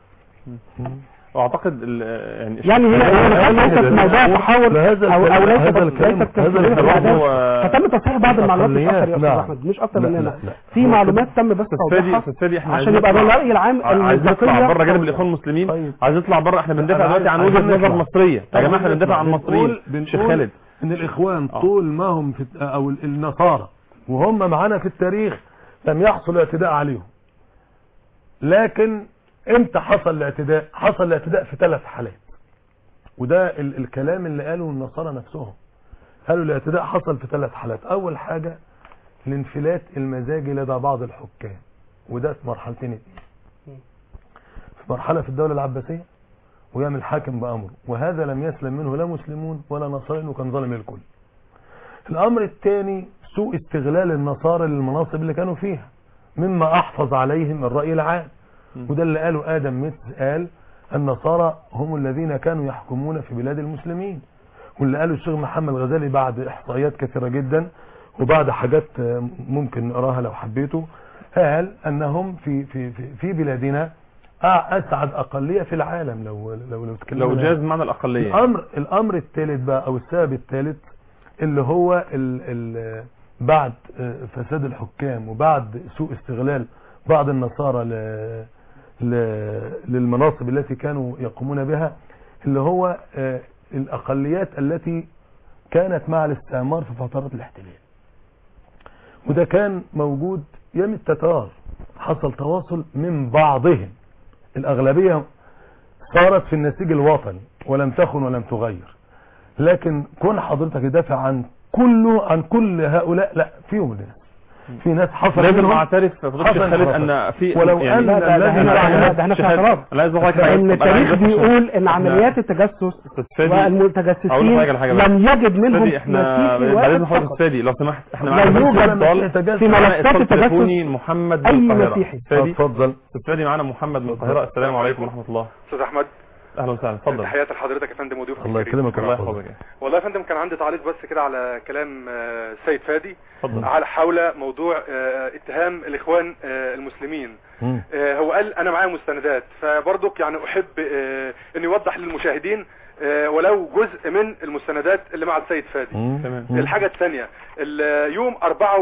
واعتقد ال- يعني يعني هنا هنا ليست موضوع تحول هذا او او الكلام- ليست هذا الكلام- ليست هذا تفسير الكلام الأحداث. هو- فتم تصحيح بعض المعلومات مش الأقليات، اكتر يا استاذ نعم. احمد مش اكتر لا، مننا لا، لا. في معلومات تم بس استاذ فادي توضيحها استاذ فادي احنا عشان عايزين يبقى نطلع- الراي العام عايزين نطلع المنطقية- بره جانب الاخوان المسلمين طيب. عايزين نطلع بره احنا بندافع أنا دلوقتي عن عايز- وجهه عايزين نظر نطلع. مصريه يا جماعه احنا بندافع عن بنقول- المصريين بنقول شيخ خالد ان الاخوان آه. طول ما هم في او النصارى وهم معانا في التاريخ لم يحصل اعتداء عليهم لكن امتى حصل الاعتداء حصل الاعتداء في ثلاث حالات وده ال الكلام اللي قاله النصارى نفسهم قالوا الاعتداء حصل في ثلاث حالات اول حاجة الانفلات المزاجي لدى بعض الحكام وده في مرحلتين اتنين في مرحلة في الدولة العباسية ويعمل حاكم بأمره وهذا لم يسلم منه لا مسلمون ولا نصارى وكان ظالم للكل الأمر الثاني سوء استغلال النصارى للمناصب اللي كانوا فيها مما أحفظ عليهم الرأي العام وده اللي قاله آدم ميتز قال النصارى هم الذين كانوا يحكمون في بلاد المسلمين واللي قاله الشيخ محمد الغزالي بعد إحصائيات كثيرة جدا وبعد حاجات آه، ممكن نقراها لو حبيتوا قال أنهم في في في, في بلادنا أع- أسعد أقلية في العالم لو لو لو تكلمنا لو جاز معنى الاقليه الامر الامر الثالث بقى او السبب الثالث اللي هو ال ال بعد آه، فساد الحكام وبعد سوء استغلال بعض النصارى ل ل- للمناصب التي كانوا يقومون بها اللي هو آه، الاقليات التي كانت مع الاستعمار في فترات الاحتلال وده كان موجود يوم التتار حصل تواصل من بعضهم الاغلبيه صارت في النسيج الوطني ولم تخن ولم تغير لكن كون حضرتك تدافع عن كله عن كل هؤلاء لا فيهم ناس في ناس حصل لازم منهم اعترف فضيله الشيخ حصل خالد حصل. ان في ولو يعني أن لا ده ده الذي هنا فعل ده- ده هنا في اعتراض انا عايز اقول لك لان التاريخ بيقول ان إحنا- عمليات التجسس استاذ فادي أقول والمتجسسين لك حاجة- حاجة بس. لم يجد منهم فادي احنا مسيحي بعدين واحد حضرتك فقط فادي لو سمحت احنا لا معانا يوجد اتصال في معانا ملفات اتصال التجسس تليفوني محمد أي من القاهره مسيحي. فادي اتفضل استاذ فادي معانا محمد من القاهره السلام عليكم ورحمه الله استاذ احمد اهلا وسهلا اتفضل تحياتي لحضرتك يا فندم وضيوفك الله الكريم. يكرمك الله يا أخوي. يحفظك والله يا فندم كان عندي تعليق بس كده على كلام آه، السيد فادي اتفضل على حول موضوع آه، اتهام الاخوان آه، المسلمين مم. آه، هو قال انا معايا مستندات فبرضك يعني احب آه، ان يوضح للمشاهدين آه، ولو جزء من المستندات اللي مع السيد فادي مم. تمام. مم. الحاجة الثانية ال- يوم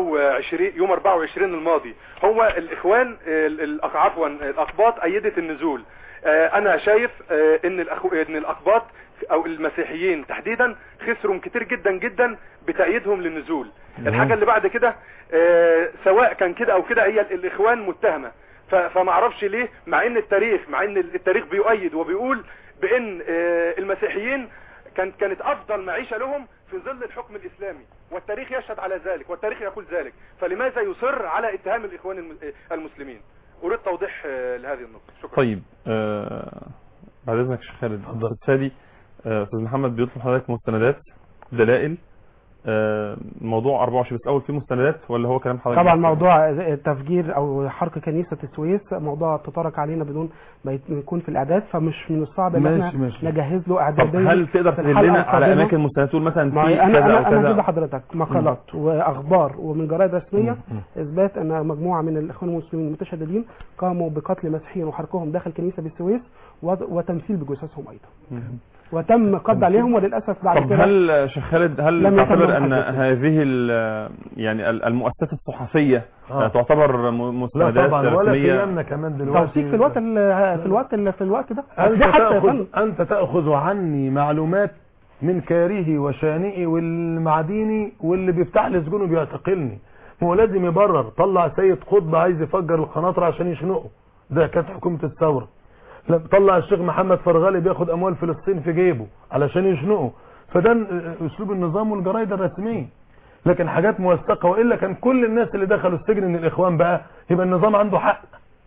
24 يوم 24 الماضي هو الاخوان ال- ال- عفوا الاقباط ايدت النزول آه، انا شايف آه، ان الأخو... ان الاقباط او المسيحيين تحديدا خسروا كتير جدا جدا بتأييدهم للنزول الحاجة اللي بعد كده آه، سواء كان كده او كده هي ال- الاخوان متهمة ف- فما اعرفش ليه مع ان التاريخ مع ان التاريخ بيؤيد وبيقول بان آه، المسيحيين كانت كانت افضل معيشة لهم في ظل الحكم الاسلامي والتاريخ يشهد على ذلك والتاريخ يقول ذلك فلماذا يصر على اتهام الاخوان الم- آه، المسلمين اريد توضيح آه، لهذه النقطة شكرا طيب آه بعد اذنك يا شيخ خالد اتفضل. استاذ فادي آه، استاذ محمد بيطلب حضرتك مستندات دلائل آه، موضوع 24 بس اول في مستندات ولا هو كلام حضرتك طبعا بس؟ موضوع تفجير او حرق كنيسة السويس موضوع تطرق علينا بدون ما يت- يكون في الاعداد فمش من الصعب ان ماشي، احنا ماشي. نجهز له طب اعداديا هل تقدر في تدل الحلقة لنا على القادمة؟ اماكن مستندات مثلا ما في هي انا كذا انا او انا هجيب كذا لحضرتك مقالات واخبار ومن جرائد رسميه مم. اثبات ان مجموعه من الاخوان المسلمين المتشددين قاموا بقتل مسيحيين وحرقهم داخل كنيسه بالسويس وت- وتمثيل بجثثهم ايضا وتم قبض عليهم وللاسف بعد طب كده هل شيخ خالد هل لم يتم تعتبر ان محاسبته. هذه ال- يعني ال- المؤسسات الصحفيه آه. تعتبر م- لا مستندات طبعا ولا رسميه قيامنا كمان دلوقتي توثيق في الوقت ال- في الوقت ال- في الوقت ده أنت دي حتى يا تأخذ, فندم أنت تأخذ عني معلومات من كارهي وشانئي والمعديني واللي بيفتح لي سجون وبيعتقلني ما هو لازم يبرر طلع سيد قطب عايز يفجر القناطر عشان يشنقه ده كانت حكومة الثورة لا، طلع الشيخ محمد فرغالي بياخد اموال فلسطين في جيبه علشان يشنقه فده ن- اسلوب النظام والجرايد الرسميه لكن حاجات موثقه والا كان كل الناس اللي دخلوا السجن من الاخوان بقى يبقى النظام عنده حق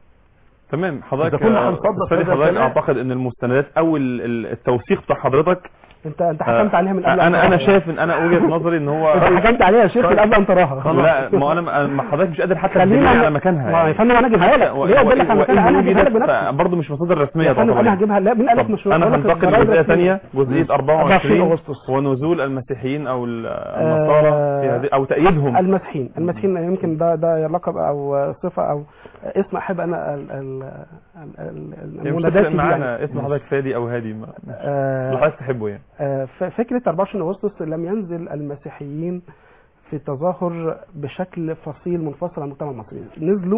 تمام حضرتك إذا كنا آه، هنصدق أستاذي هذا حضرتك الكلام. اعتقد ان المستندات او ال- ال- التوثيق بتاع حضرتك انت انت حكمت عليها من قبل آه، أن انا انا تراها. شايف ان انا وجهه نظري ان هو انت حكمت عليها يا شيخ من قبل ان تراها لا ما انا ما حضرتك مش قادر حتى خلينا تدلني على ما مكانها يا فندم انا اجيبها لك و- ليه اقول لك على و- مكانها انا وإن هجيبها لك وجدت بنفسي برضه مش مصادر رسميه يا فندم تعتبر انا يعني. هجيبها لا مين قال لك طب مش انا بقول لك هنتقل الجرايد لجزئيه الرسمية. ثانيه جزئيه 24 24 أغسطس. ونزول المسيحيين او ال- النصارى في هذه او تأييدهم المسيحيين المسيحيين يمكن ده ده لقب او صفه او اسم احب انا ال- ال- ال- ال- يعني مش المنادات تفرق دي معانا يعني. اسم حضرتك فادي او هادي ما- مش- آه، اللي حضرتك تحبه يعني آه، ف- فكرة 24 أغسطس لم ينزل المسيحيين في التظاهر بشكل فصيل منفصل عن المجتمع المصري نزلوا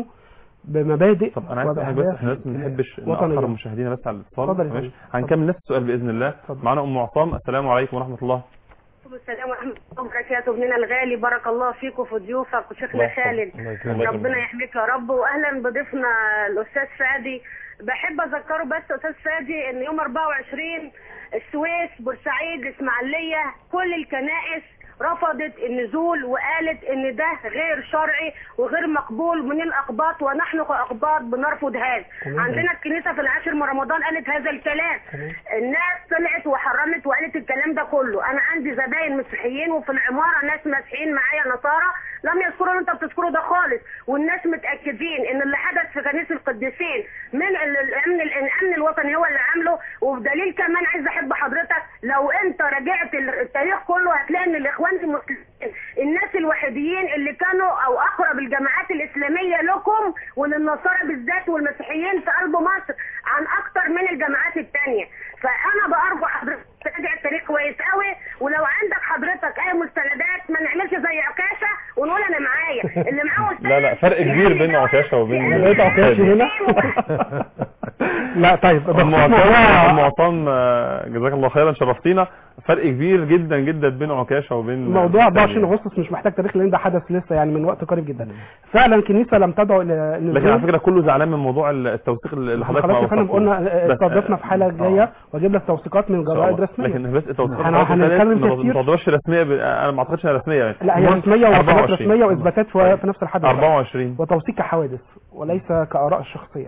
بمبادئ طب انا عايز اسالك بس وبأهداف احنا بس ما نحبش وطنية. ناخر مشاهدينا بس على الاتصال اتفضل يا ماشي فندم. هنكمل نفس السؤال باذن الله اتفضل. معانا ام عصام السلام عليكم ورحمه الله السلام ورحمة الله وبركاته ابننا الغالي بارك الله فيك وفي ضيوفك وشيخنا خالد ربنا يحميك يا رب واهلا بضيفنا الاستاذ فادي بحب اذكره بس استاذ فادي ان يوم 24 السويس بورسعيد الاسماعيليه كل الكنائس رفضت النزول وقالت ان ده غير شرعي وغير مقبول من الاقباط ونحن كاقباط بنرفض هذا عندنا الكنيسه في العاشر من رمضان قالت هذا الكلام الناس طلعت وحرمت وقالت الكلام ده كله انا عندي زباين مسيحيين وفي العماره ناس مسيحيين معايا نصارى لم يذكروا اللي انت بتذكره ده خالص والناس متاكدين ان اللي حدث في كنيسه القديسين من ال- الامن الامن الوطني هو اللي عامله وبدليل كمان عايز احب حضرتك لو انت راجعت ال- التاريخ كله هتلاقي ان الاخوان المسلمين الناس الوحيدين اللي كانوا او اقرب الجماعات الاسلاميه لكم وللنصارى بالذات والمسيحيين في قلب مصر عن اكتر من الجماعات التانية فانا بارجو حضرتك تراجع التاريخ كويس قوي ولو عندك حضرتك اي مستندات ما نعملش زي عكاشه ونقول انا معايا اللي معاه مستند لا لا فرق كبير بين عكاشه وبين لقيت عكاشي هنا لا طيب ام بخصوص عصام موضوع- ام عصام آه، جزاك الله خيرا شرفتينا فرق كبير جدا جدا بين عكاشه وبين موضوع 24 الثانية. اغسطس مش محتاج تاريخ لان ده حدث لسه يعني من وقت قريب جدا فعلا الكنيسه لم تدعو الى لكن على النزول فكره كله زعلان من موضوع التوثيق اللي حضرتك خلاص يا فندم وثقته. قلنا آه، بس- استضفنا في حلقه آه. جايه واجيب لك توثيقات من إن شاء جرائد الله. رسميه لكن بس التوثيقات هن- بتاعت هنتكلم الثالث ما كتير. تعتبرش رسميه ب... انا ما اعتقدش انها رسميه يعني لا هي رسميه ووثائق 24. رسميه واثباتات في في نفس الحدث 24 وتوثيق كحوادث وليس كاراء شخصيه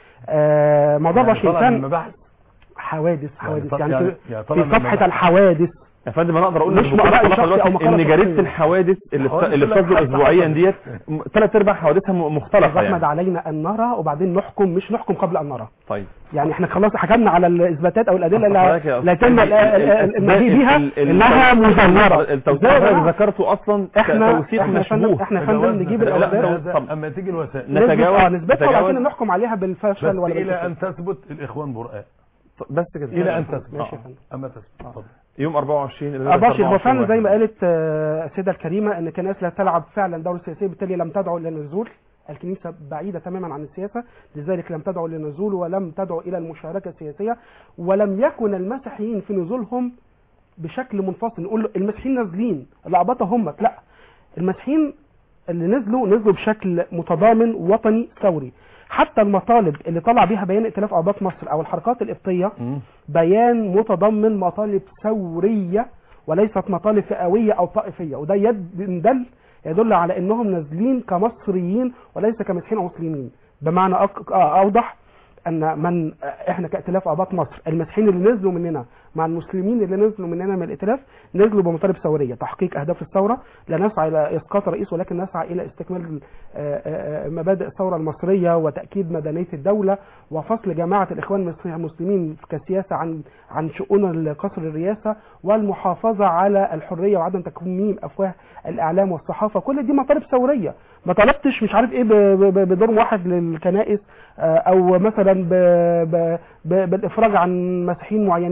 آه، موضوع يعني 24 طلع من كان المباحث حوادث حوادث طب- يعني, يعني- في- يعني طلع في من صفحه المباحث. الحوادث يا فندم انا اقدر اقول مش بكل مقالة صراحة شخصي دلوقتي أو مقالة ان جريده شخصية. الحوادث اللي الحوادث اللي كلها بتصدر حتى اسبوعيا حصلت. ديت ثلاث ارباع حوادثها م- مختلفه احمد يعني علينا ان نرى وبعدين نحكم مش نحكم قبل ان نرى طيب يعني احنا خلاص حكمنا على الاثباتات او الادله أصل حضرتك اللي يا لا أستاذ يتم ال- ال- ال- المجيء بيها ال- ال- انها مزوره التوثيق إزاي اللي بقى؟ حضرتك ذكرته اصلا احنا توثيق احنا فندم مشبوه احنا فندم نجيب لا، الاوزان لا، طب- اما تيجي الوسائل نثبت نتجاوز- اه نثبتها نتجاوز- وبعدين نحكم عليها بس بالفشل ولا الى بالفشل ان تثبت الاخوان برآء بس كده الى ان تثبت ماشي يا آه. فندم اما تثبت اتفضل. يوم 24 اللي 24 هو فعلا زي ما واحد. قالت آه، السيده الكريمه ان الكنائس لا تلعب فعلا دور سياسي بالتالي لم تدعو الى النزول الكنيسه بعيده تماما عن السياسه لذلك لم تدعو للنزول ولم تدعو الى المشاركه السياسيه ولم يكن المسيحيين في نزولهم بشكل منفصل نقول له المسيحيين نازلين الأعباطة هم لا المسيحيين اللي نزلوا نزلوا بشكل متضامن وطني ثوري حتى المطالب اللي طلع بيها بيان ائتلاف أعباط مصر أو الحركات القبطية بيان متضمن مطالب ثورية وليست مطالب فئوية أو طائفية وده يدل يدل على أنهم نازلين كمصريين وليس كمسيحيين أو مسلمين بمعنى أك- آه، أوضح أن من إحنا كائتلاف أعباط مصر المسيحيين اللي نزلوا مننا مع المسلمين اللي نزلوا مننا من الائتلاف نزلوا بمطالب ثورية تحقيق أهداف الثورة لا نسعى إلى إسقاط الرئيس ولكن نسعى إلى استكمال آه، آه، مبادئ الثورة المصرية وتأكيد مدنية الدولة وفصل جماعة الإخوان المسلمين كسياسة عن عن شؤون قصر الرئاسة والمحافظة على الحرية وعدم تكميم أفواه الإعلام والصحافة كل دي مطالب ثورية ما طلبتش مش عارف إيه ب- ب- ب- بدور واحد للكنائس آه، أو مثلا ب- ب- ب- بالإفراج عن مسيحيين معينين مثلا في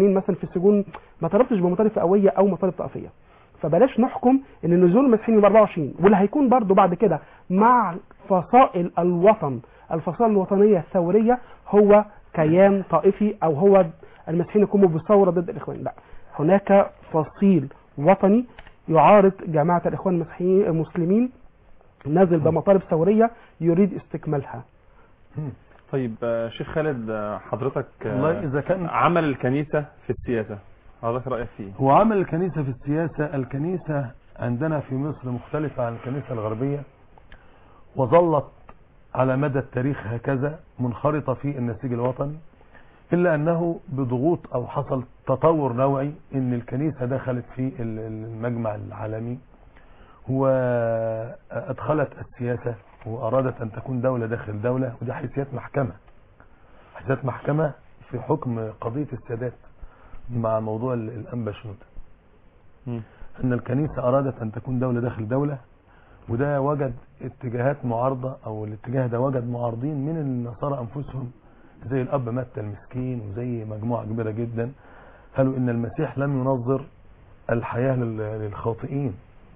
السجون ما طالبتش بمطالب فئويه او مطالب طائفيه فبلاش نحكم ان نزول المسيحيين يوم 24 واللي هيكون برضو بعد كده مع فصائل الوطن الفصائل الوطنيه الثوريه هو كيان طائفي او هو المسيحيين يقوموا بثوره ضد الاخوان لا هناك فصيل وطني يعارض جماعه الاخوان المسيحيين المسلمين نازل بمطالب ثوريه يريد استكمالها طيب آه، شيخ خالد آه، حضرتك آه، والله إذا كان عمل الكنيسة في السياسة حضرتك رأيك فيه هو عمل الكنيسة في السياسة الكنيسة عندنا في مصر مختلفة عن الكنيسة الغربية وظلت على مدى التاريخ هكذا منخرطة في النسيج الوطني إلا أنه بضغوط أو حصل تطور نوعي أن الكنيسة دخلت في ال- المجمع العالمي وأدخلت السياسة وأرادت أن تكون دولة داخل دولة ودي حيثيات محكمة حيثيات محكمة في حكم قضية السادات مع موضوع ال- الأنبا شنودة مم. أن الكنيسة أرادت أن تكون دولة داخل دولة وده وجد اتجاهات معارضة أو الاتجاه ده وجد معارضين من النصارى أنفسهم زي الأب متى المسكين وزي مجموعة كبيرة جدا قالوا إن المسيح لم ينظر الحياة لل- للخاطئين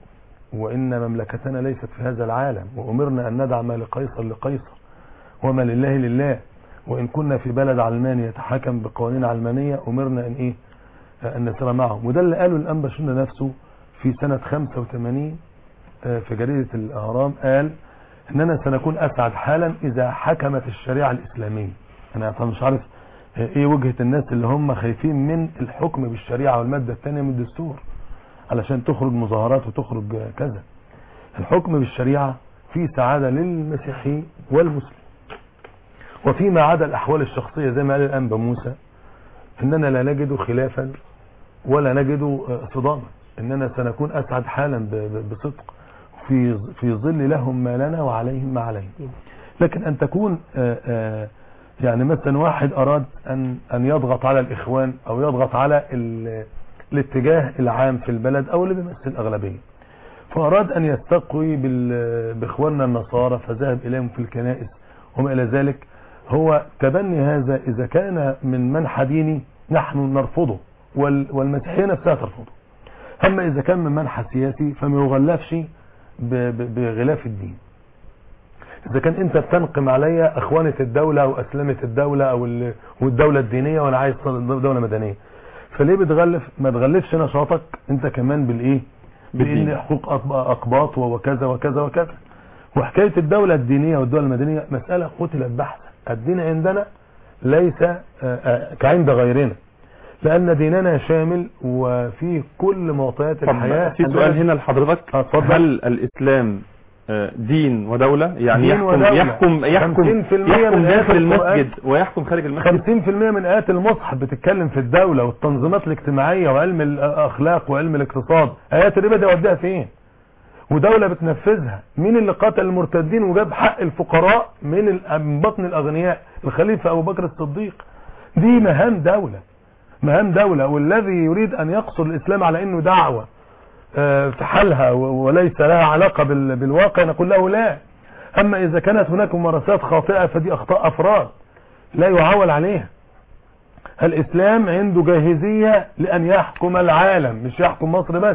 وإن مملكتنا ليست في هذا العالم وأمرنا أن ندع ما لقيصر لقيصر وما لله لله وإن كنا في بلد علماني يتحكم بقوانين علمانية أمرنا أن إيه أن نسير معهم وده اللي قاله الأنبا شنودة نفسه في سنة 85 آه، في جريدة الأهرام قال إننا سنكون أسعد حالا إذا حكمت الشريعة الإسلامية أنا طبعا مش عارف آه، إيه وجهة الناس اللي هم خايفين من الحكم بالشريعة والمادة الثانية من الدستور علشان تخرج مظاهرات وتخرج آه، كذا الحكم بالشريعة فيه سعادة للمسيحي والمسلم وفيما عدا الأحوال الشخصية زي ما قال الأنبا موسى إننا لا نجد خلافا ولا نجد آه، صداما إننا سنكون أسعد حالا ب- ب- بصدق في في ظل لهم ما لنا وعليهم ما عليهم لكن أن تكون آه، آه، يعني مثلا واحد أراد أن أن يضغط على الإخوان أو يضغط على ال- الاتجاه العام في البلد أو اللي بيمثل الأغلبية فأراد أن يستقوي بال- بإخواننا النصارى فذهب إليهم في الكنائس وما إلى ذلك هو تبني هذا إذا كان من منحى ديني نحن نرفضه وال- والمسيحية نفسها ترفضه أما إذا كان من منحى سياسي فما يغلفش ب- ب- بغلاف الدين إذا كان أنت بتنقم عليا أخوانة الدولة أو أسلمة الدولة أو ال- والدولة الدينية وأنا عايز دولة مدنية فليه بتغلف ما تغلفش نشاطك أنت كمان بالإيه بالدين. بإن حقوق أطب- أقباط وكذا وكذا وكذا وحكاية الدولة الدينية والدولة المدنية مسألة قتلت بحثا الدين عندنا ليس آه، آه، كعند غيرنا لأن ديننا شامل وفيه كل معطيات الحياة طب في سؤال هنا لحضرتك آه، اتفضل. هل الإسلام آه، دين ودولة يعني دين يحكم ودولة. يحكم يحكم 50% يحكم من آيات داخل القرآن. المسجد ويحكم خارج المسجد 50% من آيات المصحف بتتكلم في الدولة والتنظيمات الاجتماعية وعلم الأخلاق وعلم الاقتصاد آيات الربا دي وديها فين ودولة بتنفذها مين اللي قتل المرتدين وجاب حق الفقراء من ال- من بطن الأغنياء الخليفة أبو بكر الصديق دي مهام دولة مهام دولة والذي يريد أن يقصر الإسلام على أنه دعوة آه، في حالها و- وليس لها علاقة بال- بالواقع نقول له لا أما إذا كانت هناك ممارسات خاطئة فدي أخطاء أفراد لا يعول عليها الإسلام عنده جاهزية لأن يحكم العالم مش يحكم مصر بس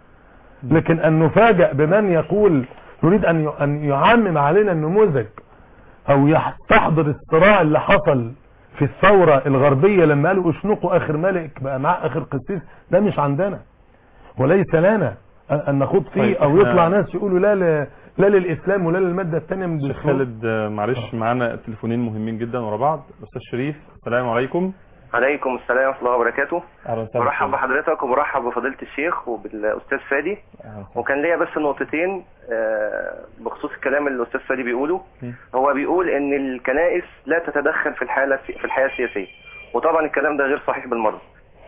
لكن أن نفاجأ بمن يقول يريد أن ي- أن يعمم علينا النموذج أو يستحضر الصراع اللي حصل في الثورة الغربية لما قالوا اشنقوا آخر ملك بقى مع آخر قسيس ده مش عندنا وليس لنا أن- أن نخوض فيه طيب، أو احنا- يطلع ناس يقولوا لا ل- لا للإسلام ولا للمادة الثانية من شيخ الدستور خالد آه، معلش معانا تليفونين مهمين جدا ورا بعض أستاذ شريف السلام عليكم عليكم السلام ورحمة الله وبركاته أهلا وسهلا مرحب بك. بحضرتك ومرحب بفضيلة الشيخ وبالأستاذ فادي أهلا وسهلا. وكان ليا بس نقطتين آه، بخصوص الكلام اللي الأستاذ فادي بيقوله م. هو بيقول إن الكنائس لا تتدخل في الحالة في الحياة السياسية وطبعا الكلام ده غير صحيح بالمرة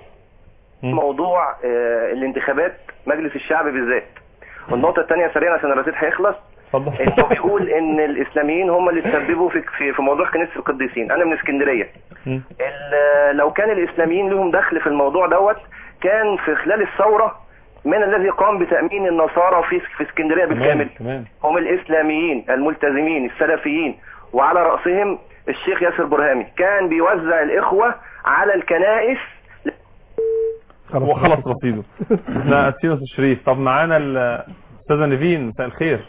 م. موضوع آه، الانتخابات مجلس الشعب بالذات والنقطة الثانية سريعا عشان الرصيد هيخلص اتفضل انه بيقول ان الاسلاميين هم اللي تسببوا في في في موضوع كنيسه القديسين انا من اسكندريه م. ال- لو كان الاسلاميين لهم دخل في الموضوع دوت كان في خلال الثوره من الذي قام بتامين النصارى في في اسكندريه بالكامل تمام هم الاسلاميين الملتزمين السلفيين وعلى راسهم الشيخ ياسر برهامي كان بيوزع الاخوه على الكنائس خلاص. هو خلص رصيده احنا اسفين يا استاذ شريف طب معانا الاستاذه نيفين مساء الخير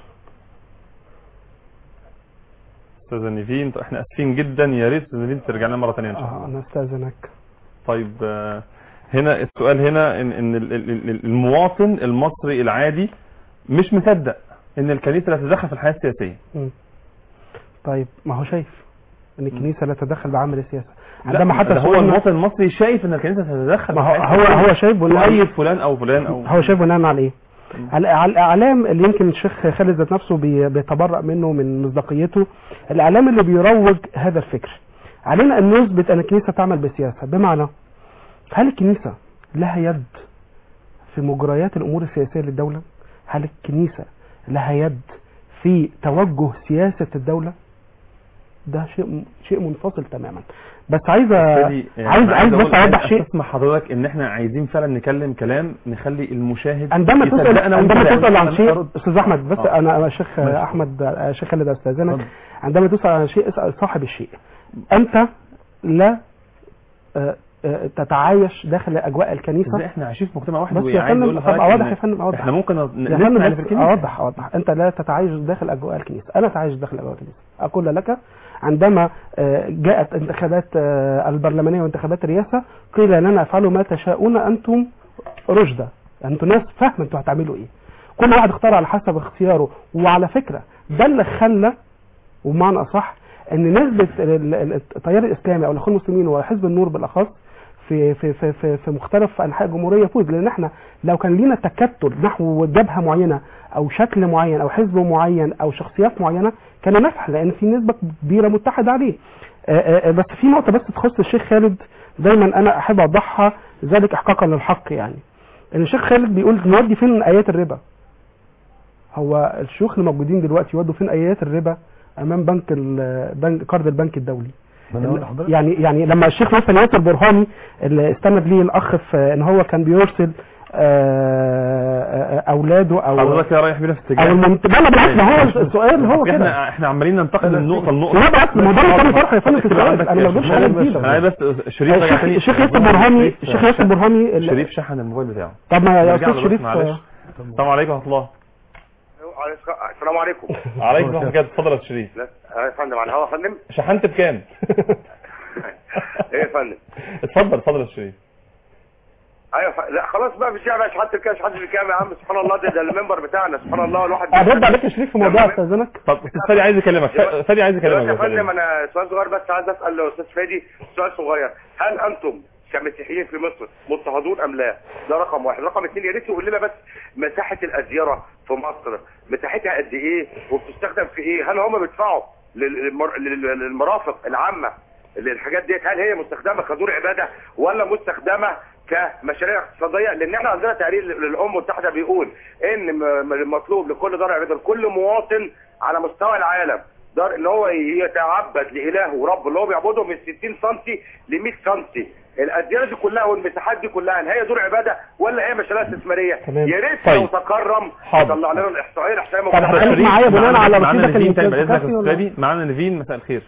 استاذه نيفين طب احنا اسفين جدا يا ريت استاذه نيفين ترجع لنا مره ثانيه ان شاء الله اه انا استاذنك طيب آه، هنا السؤال هنا ان ان ال- ال- ال- المواطن المصري العادي مش مصدق ان الكنيسه لا تتدخل في الحياه السياسيه مم. طيب ما هو شايف ان الكنيسه لا تدخل بعمل السياسه لا، عندما حتى ده هو سئلنا- المواطن المصري شايف ان الكنيسه تتدخل ما في هو الحياة هو السياسية. هو شايف بناء تؤيد فلان او فلان او هو شايف بناء على ايه؟ على على الاعلام اللي يمكن الشيخ خالد ذات نفسه بي- بيتبرأ منه من مصداقيته الاعلام اللي بيروج هذا الفكر علينا ان نثبت ان الكنيسه تعمل بسياسه بمعنى هل الكنيسه لها يد في مجريات الامور السياسيه للدوله؟ هل الكنيسه لها يد في توجه سياسه الدوله؟ ده شيء شيء منفصل تماما بس عايز بالتالي، يعني عايز أنا عايز أقول بس اوضح شيء استسمح حضرتك ان احنا عايزين فعلا نتكلم كلام نخلي المشاهد عندما تسال يصدقنا وأنت عندما يعني تسال عن أنا شيء أرد. استاذ احمد بس آه. انا انا شيخ ماشي. احمد آه، شيخ خالد استاذنك اتفضل. عندما تسال عن شيء اسال صاحب الشيء انت لا آه، آه، تتعايش داخل اجواء الكنيسه ازاي احنا عايشين في مجتمع واحد بس يا وعايز فندم اقول طب لحضرتك اوضح إن يا فندم اوضح احنا ممكن يا نسمع فندم اللي في بس الكنيسه اوضح اوضح انت لا تتعايش داخل اجواء الكنيسه انا اتعايش داخل اجواء الكنيسه اقول لك عندما آه، جاءت انتخابات آه، البرلمانيه وانتخابات الرئاسه قيل لنا افعلوا ما تشاءون انتم رشدا انتم ناس فاهمه انتوا هتعملوا ايه كل واحد اختار على حسب اختياره وعلى فكره ده اللي خلى وبمعنى اصح ان نسبه ال- ال- التيار الاسلامي او الاخوان المسلمين وحزب النور بالاخص في في في في, في مختلف انحاء الجمهوريه يفوز لان احنا لو كان لينا تكتل نحو جبهه معينه او شكل معين او حزب معين او شخصيات معينه كان نفع لان في نسبه كبيره متحده عليه آه، آه، آه، بس في نقطه بس تخص الشيخ خالد دايما انا احب اوضحها ذلك احقاقا للحق يعني ان الشيخ خالد بيقول نودي فين ايات الربا هو الشيوخ اللي موجودين دلوقتي يودوا فين ايات الربا امام بنك ال- بنك قرض البنك الدولي ما أنا أقول لحضرتك يعني يعني لما الشيخ مثلا ياسر برهاني اللي استند ليه الاخ في ان هو كان بيرسل آه، آه، اولاده او حضرتك يا رايح بينا في او اتجاه المنتج لا بالعكس ما هو السؤال هو كده احنا احنا عمالين ننتقل من نقطه لنقطه لا بالعكس ما ده كان طرح يا فندم في اكتب السؤال عندك انا ما بقولش حاجه جديده انا بس شريف رجع الشيخ تاني. الشيخ ياسر برهاني الشيخ ياسر برهاني ال- شريف شحن الموبايل بتاعه طب ما يا نرجع استاذ له بس شريف معلش. آه، السلام عليكم ورحمه الله السلام عليكم عليكم ورحمه الله اتفضل يا أستاذ شريف لا يا فندم على الهوا يا فندم شحنت بكام ايه يا فندم اتفضل اتفضل يا أستاذ شريف ايوه ف... لا خلاص بقى مش يعني شحنت الكاش شحنت الكام يا عم سبحان الله ده, ده المنبر بتاعنا سبحان الله الواحد ارد عليك يا شريف في موضوع استاذنك طب استاذ فادي عايز يكلمك فادي عايز يكلمك دلوقتي يا يا فادي. فندم انا سؤال صغير بس عايز اسال الاستاذ فادي سؤال صغير هل انتم كمسيحيين في مصر مضطهدون ام لا؟ ده رقم واحد، رقم اثنين يا ريت يقول لنا بس مساحه الازيره في مصر مساحتها قد ايه وبتستخدم في ايه؟ هل هم بيدفعوا للمر... لل- للمرافق العامه اللي الحاجات ديت هل هي مستخدمه كدور عباده ولا مستخدمه كمشاريع اقتصاديه لان احنا عندنا تقرير للامم المتحده بيقول ان م- م- المطلوب لكل دار عباده لكل مواطن على مستوى العالم دار ان هو يتعبد لاله ورب اللي هو بيعبده من 60 سم ل 100 سم الاديره دي كلها والمساحات دي كلها هل هي دور عباده ولا هي مشاريع استثماريه تمام. يا ريت طيب. لو تكرم حاضر. يطلع لنا الاحصائيه الاحصائيه طب موجودة. هتكلم معايا بناء معانا- على معانا رصيدك نيفين تاني الانتاج بعد اذنك يا الكافي استاذ ولا- فادي معانا نيفين مساء الخير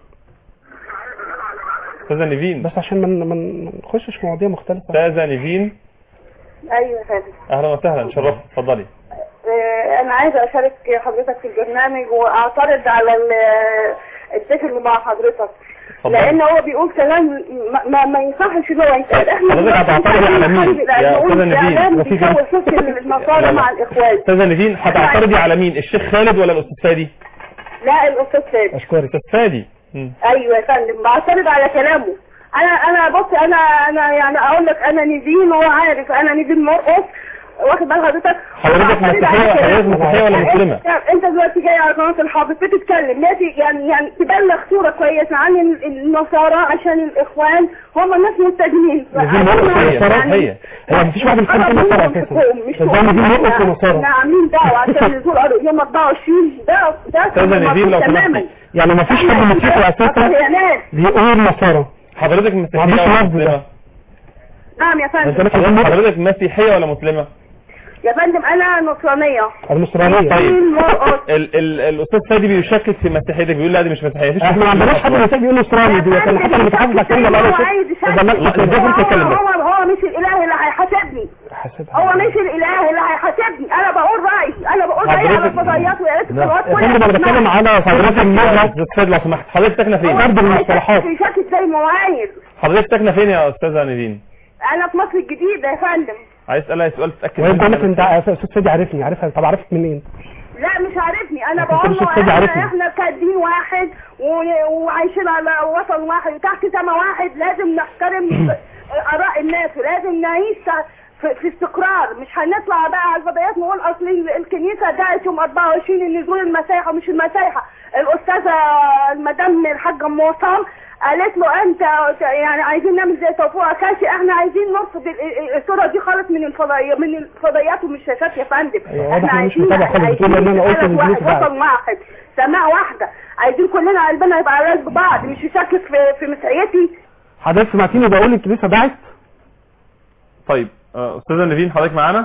استاذه نيفين بس عشان ما ن- ما نخشش في مواضيع مختلفه استاذه نيفين ايوه يا فندم اهلا وسهلا شرفت اتفضلي آه، انا عايزه اشارك حضرتك في البرنامج واعترض على ال- الفكر مع حضرتك اتفضل. لان هو بيقول كلام ما, ما, ما يصحش ان هو ينتقل احنا حضرتك هتعترضي على مين؟ يا أستاذة نبيل، الاعلام وفي بيسوي كم- صوت لا، النصارى لا. مع الاخوان استاذه نيفين هتعترضي على مين الشيخ خالد ولا الاستاذ فادي لا الاستاذ ثابت اشكرك استاذ فادي مم. ايوه يا فندم بعترض على كلامه انا انا بص انا انا يعني اقول لك انا نيفين وهو عارف انا نيفين مرقص واخد بال حضرتك حضرتك بعترض على مسيحية- كلامه. حضرتك مسيحية ولا يعني مسلمة؟ انت- انت دلوقتي جاي على قناه الحافظ بتتكلم ماشي يعني يعني تبلغ صوره كويسه عن ال- النصارى عشان الاخوان هم ناس متجهين نيفين مرقص هي ونصارى؟ هي هو مفيش واحد بيتكلم أنا نصارى بقول اساسا لكم مش ده نيفين مرقص ونصارى احنا عاملين دعوه عشان نزول أرض يوم 24 ده ده أستاذة نيفين لو تماما سمحتي. يعني مفيش حد مسيحي اساسا يا ناس بيقول نصارى حضرتك معلش مسيحيه ولا لفظ ده. مسلمه نعم يا فندم حضرتك مسيحيه ولا مسلمه يا فندم انا نصرانيه النصرانيه طيب. نيفين مرقص ال ال الاستاذ فادي بيشكك في مسيحيتك بيقول لا دي مش مسيحيه مفيش احنا ما عندناش حد مسيحي بيقول نصراني دي كان حتى اللي بيتحاسب على الكلمه اللي هو قالت عايز إذا ما- لا، إزاي كنت تتكلم بس؟ هو هو هو مش الاله اللي هيحاسبني حاسبها هو مش الاله اللي هيحاسبني انا بقول رايي انا بقول رايي على حضرتك- الفضائيات ويا ريت لا. القنوات يا فندم انا بتكلم على حضرتك المجرد استاذ لو سمحت حضرتك ساكنه فين فرد من المصطلحات. في شكل زي مواعيد حضرتك ساكنه فين يا استاذه نيفين انا في مصر الجديدة يا فندم عايز اسالها سؤال تتاكد وهي منه. بتقول لك انت استاذ فادي عارفني عارفها طب عرفت منين؟ لا مش عارفني انا لكن بقول كل شيء له كده احنا, عارفني. احنا كدين واحد و- وعايشين على وطن واحد وتحت سما واحد لازم نحترم اراء الناس ولازم نعيش في, في استقرار مش هنطلع بقى على الفضائيات نقول اصل الكنيسه دعت يوم 24 النزول المسايحه مش المسايحه الاستاذه المدام الحاجه ام وصام قالت له انت يعني عايزين نعمل زي توفيق عكاشي احنا عايزين نرفض ال- ال- الصوره دي خالص من الفضائيات من الفضائيات ومن الشاشات يا فندم أيوة، واضح إن مش متابع خالص. عايزين بتقول إن أنا قلت بلد إن واحد الجنود بعد. وطن واحد سماء واحده عايزين كلنا قلبنا يبقى على قلب بعض مش يشكك في في مسيحيتي حضرتك سمعتيني بقول الكنيسه دعت طيب آه، استاذه نيفين حضرتك معانا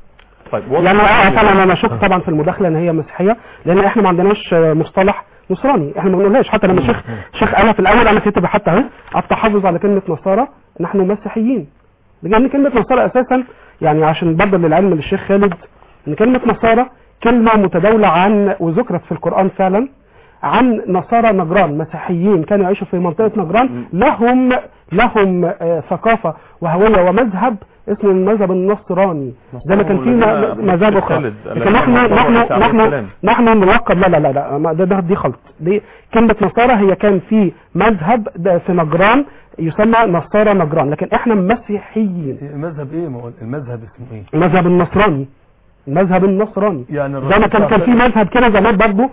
طيب واضح يعني اه إن- طبعا انا اشك طبعا في المداخله ان هي مسيحيه لان احنا ما عندناش آه، مصطلح نصراني احنا ما بنقولهاش حتى لما الشيخ الشيخ قالها في الاول انا كاتب حتى اهو التحفظ على كلمه نصارى نحن مسيحيين لان كلمه نصارى اساسا يعني عشان برضه للعلم للشيخ خالد ان كلمه نصارى كلمه متداوله عن وذكرت في القران فعلا عن نصارى نجران مسيحيين كانوا يعيشوا في منطقه نجران لهم لهم آه، ثقافه وهويه ومذهب اسمه المذهب النصراني زي ما كان في الذين- م- مذاهب اخرى خالد، لكن الذين نحن نصروا نحن عيسى عليه نحن السلام. نحن نلقب لا لا لا لا ما ده ده دي خلط دي كلمة نصارى هي كان في مذهب ده في نجران يسمى نصارى نجران لكن احنا مسيحيين المذهب ايه ما هو المذهب اسمه ايه المذهب النصراني المذهب النصراني يعني زي ما كان كان في مذهب كده زمان برضه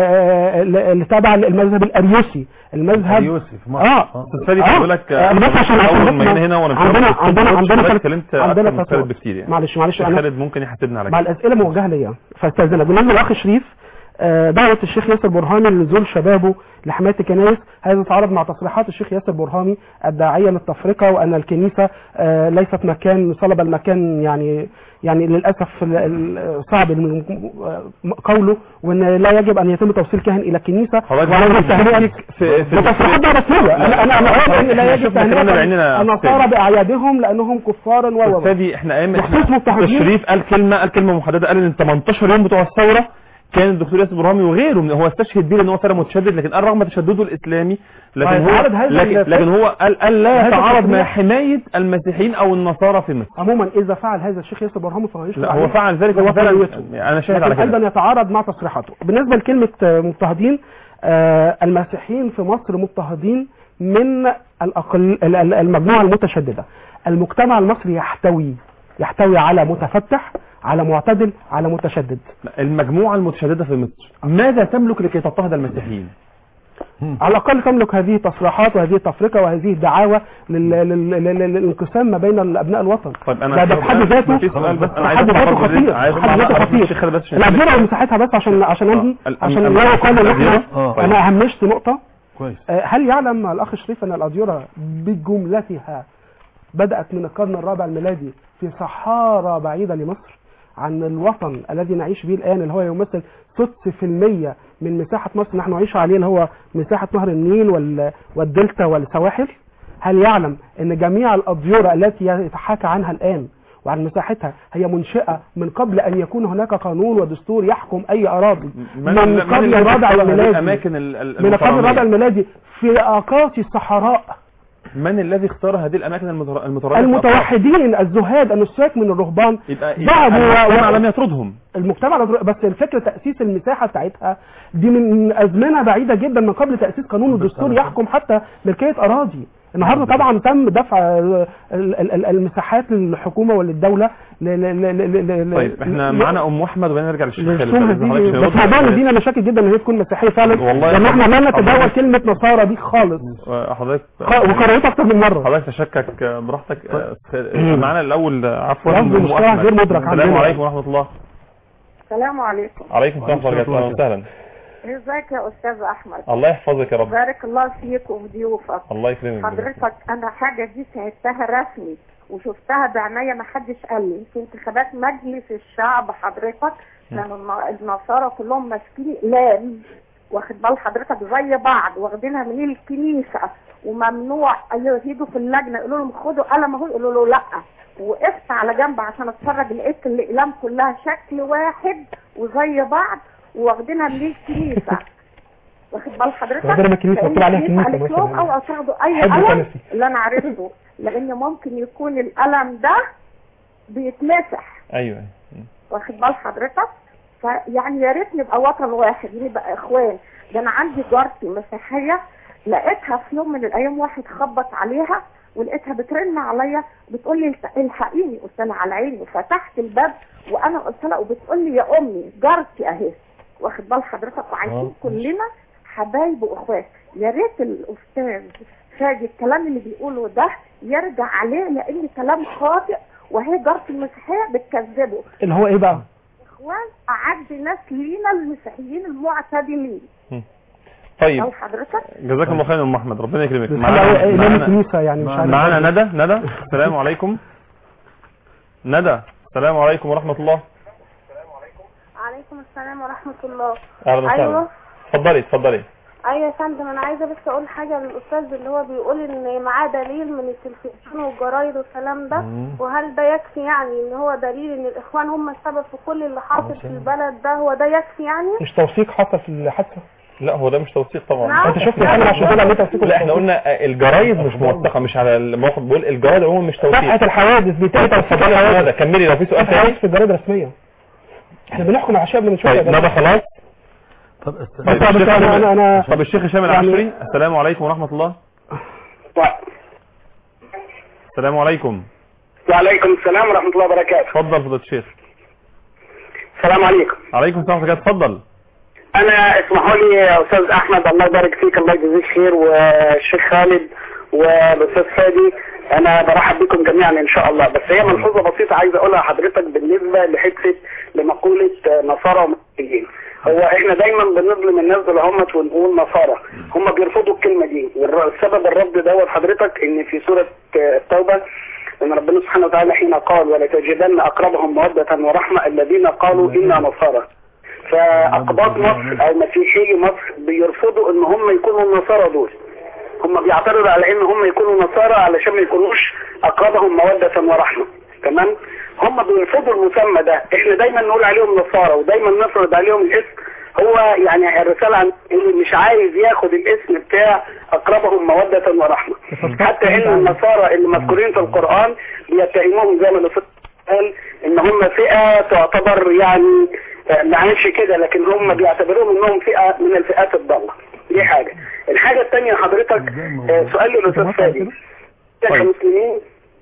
آه، اللي تابع المذهب الاريوسي المذهب يوسف مصر اه استاذ فادي آه. بيقول لك آه، بس عشان اول عشان ما جينا هنا وانا عندنا عندنا عندنا خالد ثلاث- اتكلمت عندنا اكتر من ثلاث خالد نقط. بكتير يعني معلش معلش الشيخ انا خالد ممكن يحاسبنا على مع كده الاسئله موجهه ليا فاستاذنك بالنسبه للاخ شريف آه، دعوه الشيخ ياسر برهامي لنزول شبابه لحمايه الكنائس هذا يتعارض مع تصريحات الشيخ ياسر برهامي الداعيه للتفرقه وان الكنيسه آه، ليست مكان صلب المكان يعني يعني للاسف ال- ال- صعب الم- آه، قوله وان لا يجب ان يتم توصيل كاهن الى الكنيسه حضرتك وعلى برضه التهنئه بتشكك في في ده تصريحات ده رسميه انا انا انا اقول ان لا يجب شفنا كلامنا بعيننا تهنئه يا النصارى أستاذ. باعيادهم لانهم كفار و و و. استاذي احنا ايام بخصوص مضطهدين. الشريف قال كلمه قال كلمه محدده قال ان 18 يوم بتوع الثوره كان الدكتور ياسر برهامي وغيره من هو استشهد بيه لان هو فعلا متشدد لكن قال رغم تشدده الاسلامي لكن هو هيتعارض هذا لكن, الفكر؟ لكن هو قال, قال لا هذا يتعارض مع التصريح؟ حمايه المسيحيين او النصارى في مصر عموما اذا فعل هذا الشيخ ياسر برهامي فهو يشكر لا هو عليه. فعل ذلك هو هو فعلا حريته. انا شاهد على لكن كده ايضا يتعارض مع تصريحاته بالنسبه لكلمه آه، مضطهدين آه، المسيحيين في مصر مضطهدين من الأقل ال- ال- المجموعه المتشدده المجتمع المصري يحتوي يحتوي على متفتح على معتدل على متشدد المجموعه المتشدده في مصر ماذا تملك لكي تضطهد المسيحيين على الاقل تملك هذه التصريحات وهذه التفرقه وهذه الدعاوى لل- لل- لل- للانقسام ما بين ابناء الوطن طيب انا ده ده في حد ذاته في سؤال بس انا في عايز حد أطلع ذاته برضه خطير عايز في حد أطلع ذاته برضه خطير الشيخ خالد بس عشان الأدوية ومساحتها بس عشان عشان انهي ال- عشان ال- لا يقال ان احنا الأدوية؟ آه. انا همشت نقطة كويس آه، هل يعلم الاخ شريف ان الاديرة بجملتها بدأت من القرن الرابع الميلادي في صحارى بعيدة لمصر عن الوطن الذي نعيش به الآن اللي هو يمثل 6% من مساحة مصر نحن نعيش عليه اللي هو مساحة نهر النيل وال- والدلتا والسواحل هل يعلم ان جميع الأديرة التي يتحاكى عنها الآن وعن مساحتها هي منشئة من قبل أن يكون هناك قانون ودستور يحكم أي أراضي من, قبل الذي الرابع اختار هذه الميلادي الاماكن ال- ال- من قبل الرابع المترامية؟ الميلادي في أقاصي الصحراء من الذي اختار هذه الاماكن المتر- المترامية المتوحدين الزهاد النساك من الرهبان يبقى ذهبوا و- المجتمع و- لم يطردهم المجتمع الأدر- بس الفكرة تأسيس المساحة بتاعتها دي من أزمنة بعيدة جدا من قبل تأسيس قانون الدستور يحكم حتى ملكية أراضي النهارده طبعا تم دفع ال- ال- ال- المساحات للحكومة وللدولة ل- ل- ل- ل- ل- طيب احنا ل- معانا ام احمد وبعدين نرجع للشيخ خالد للسومة فلازم دي حضرتك بس تجاوب. موضوع الدين مشاكل جدا ان هي تكون مسيحيه فعلا والله لان احنا لا نتداول حضرتك- كلمه نصارى دي خالص آه، حضرتك خ- وكررتها اكتر من مره حضرتك تشكك آه، براحتك آه، آه، معانا الاول آه، عفوا لفظ أم مصطلح أحمد. غير مدرك السلام عندنا. عليكم ورحمه الله السلام عليكم عليكم السلام ورحمه الله وبركاته وسهلا ازيك يا استاذ احمد الله يحفظك يا رب بارك الله فيك وفي ضيوفك الله يكرمك حضرتك انا حاجه دي شاهدتها رسمي وشفتها بعناية ما حدش قال لي في انتخابات مجلس الشعب حضرتك كانوا الن- النصارى كلهم ماسكين اقلام واخد بال حضرتك زي بعض واخدينها من الكنيسه وممنوع يجوا في اللجنه يقولوا لهم خدوا قلم اهو يقولوا له لا وقفت على جنب عشان اتفرج لقيت الاقلام كلها شكل واحد وزي بعض واخدينها من الكنيسه واخد بال حضرتك واخدينها من الكنيسة، مكتوب عليها الكنيسة كنيسة قالت لهم مثلاً. اوعوا تاخدوا اي حب قلم كنسي. اللي انا عرفته لان ممكن يكون القلم ده بيتمسح ايوه واخد بال حضرتك فيعني يا ريت نبقى وطن واحد نبقى اخوان ده انا عندي جارتي مسيحيه لقيتها في يوم من الايام واحد خبط عليها ولقيتها بترن عليا بتقول لي الت- الحقيني قلت لها على عيني فتحت الباب وانا قلت لها وبتقول لي يا امي جارتي اهي واخد بال حضرتك وعايشين آه. كلنا حبايب واخوات يا ريت الاستاذ فاجي الكلام اللي بيقوله ده يرجع عليه لان كلام خاطئ وهي جارتي المسيحيه بتكذبه اللي هو ايه بقى اخوان اعد ناس لينا المسيحيين المعتدلين طيب او حضرتك جزاك الله خيرا يا ام احمد ربنا يكرمك بس معانا هو امام معانا- الكنيسه يعني مش عارف معانا ندى ندى السلام عليكم ندى السلام عليكم ورحمة الله عليكم السلام ورحمة الله اهلا وسهلا أيوة. اتفضلي اتفضلي ايوه يا فندم انا عايزه بس اقول حاجه للاستاذ اللي هو بيقول ان معاه دليل من التلفزيون والجرايد والكلام ده وهل ده يكفي يعني ان هو دليل ان الاخوان هم السبب في كل اللي حاصل في البلد ده هو ده يكفي يعني مش توثيق حصل في الحادثه لا هو ده مش توثيق طبعا نعم. انت شفت الكاميرا عشان تقول عليه توثيق لا احنا قلنا آه، الجرايد مش موثقه مش على الموقف بقول الجرايد عموما مش توثيق صفحه الحوادث بيتم توثيق اتفضلي يا الحوادث ندى كملي لو في سؤال الحوادث تاني في الجرايد الرسميه احنا بنحكم على الشيء قبل ما نشوفه يا طيب ندى جماعه خلاص طب طيب استنى طب الشيخ أنا- هشام- أنا- أنا- طب الشيخ هشام يعني- العشري السلام عليكم ورحمة الله السلام عليكم وعليكم السلام ورحمة الله وبركاته اتفضل فضيلة الشيخ السلام عليكم عليكم السلام ورحمة الله اتفضل أنا اسمحوا لي يا أستاذ أحمد الله يبارك فيك الله يجزيك خير والشيخ خالد والأستاذ فادي أنا برحب بكم جميعا إن شاء الله بس هي ملحوظة بسيطة عايز أقولها لحضرتك بالنسبة لحتة لمقولة نصارى ومسيحيين هو احنا دايما بنظلم الناس دول هم ونقول نصارى هم بيرفضوا الكلمة دي والسبب الرفض دوت حضرتك ان في سورة التوبة ان ربنا سبحانه وتعالى حين قال ولتجدن اقربهم مودة ورحمة الذين قالوا انا نصارى فاقباط مصر او مسيحي مصر بيرفضوا ان هم يكونوا النصارى دول هم بيعترضوا على ان هم يكونوا نصارى علشان ما يكونوش اقربهم مودة ورحمة تمام هم بيرفضوا المسمى ده احنا دايما نقول عليهم نصارى ودايما نفرض عليهم الاسم هو يعني الرسالة عن اللي مش عايز ياخد الاسم بتاع اقربهم مودة ورحمة حتى ان النصارى اللي مذكورين في القرآن بيتهموهم زي ما الأستاذ قال ان هم فئة تعتبر يعني آه، معلش كده لكن هم بيعتبروهم انهم فئة من الفئات الضالة دي حاجة الحاجة الثانية حضرتك آه، سؤال للأستاذ فادي احنا كمسلمين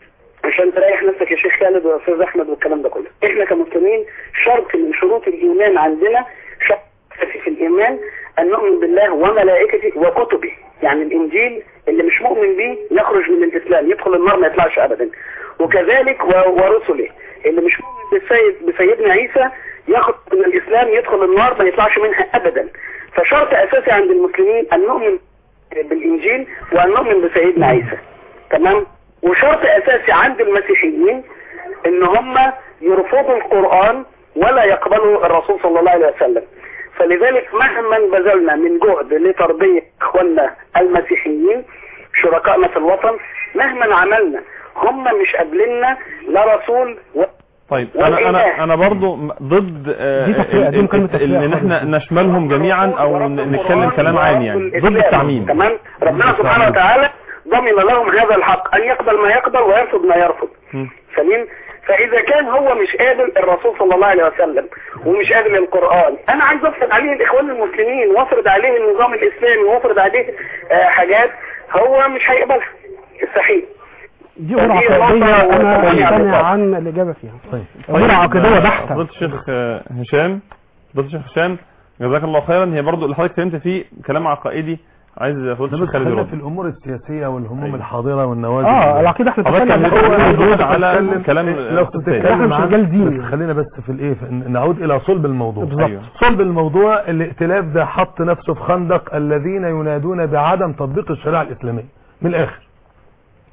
عشان تريح نفسك يا شيخ خالد واستاذ احمد والكلام ده كله احنا كمسلمين شرط من شروط الايمان عندنا شرط اساسي في الايمان ان نؤمن بالله وملائكته وكتبه يعني الانجيل اللي مش مؤمن بيه يخرج من الاسلام يدخل النار ما يطلعش ابدا وكذلك و- ورسله اللي مش مؤمن بالسيد بسيدنا عيسى يخرج من الاسلام يدخل النار ما يطلعش منها ابدا فشرط اساسي عند المسلمين ان نؤمن بالانجيل وان نؤمن بسيدنا عيسى تمام وشرط اساسي عند المسيحيين ان هم يرفضوا القرآن ولا يقبلوا الرسول صلى الله عليه وسلم فلذلك مهما بذلنا من جهد لتربية اخواننا المسيحيين شركائنا في الوطن مهما عملنا هم مش قابليننا لا رسول و... طيب انا انا انا برضو م- ضد آه، دي تفريق، دي ال- مكالمة ال- تفريق ان احنا خالص. نشملهم جميعا او ن- نتكلم كلام عام يعني ضد التعميم تمام ربنا سبحانه وتعالى ضمن لهم هذا الحق ان يقبل ما يقبل ويرفض ما يرفض مم. سليم فاذا كان هو مش قابل الرسول صلى الله عليه وسلم ومش قابل القرآن انا عايز افرض عليه الاخوان المسلمين وافرض عليه النظام الاسلامي وافرض عليه آه حاجات هو مش هيقبلها مستحيل دي امور عقديه انا مقتنع عن الاجابه فيها طيب امور عقديه بحته فضيلة الشيخ آه، هشام فضيلة الشيخ هشام جزاك الله خيرا هي برضو اللي حضرتك اتكلمت فيه كلام عقائدي عايز فضيلة ده الشيخ بس خالد خلينا يرد في الامور السياسيه والهموم أيوة. الحاضره والنوازل اه العقيده احنا حضرتك كان اتفقنا لك إن هو- ردود على بتتكلم- كلام لو كنت الأستاذ. احنا بتتكلم مش عن رجال دين. بس خلينا بس في الايه في إن- نعود الى صلب الموضوع بالظبط. أيوة. صلب الموضوع الائتلاف ده حط نفسه في خندق الذين ينادون بعدم تطبيق الشريعه الاسلاميه من الاخر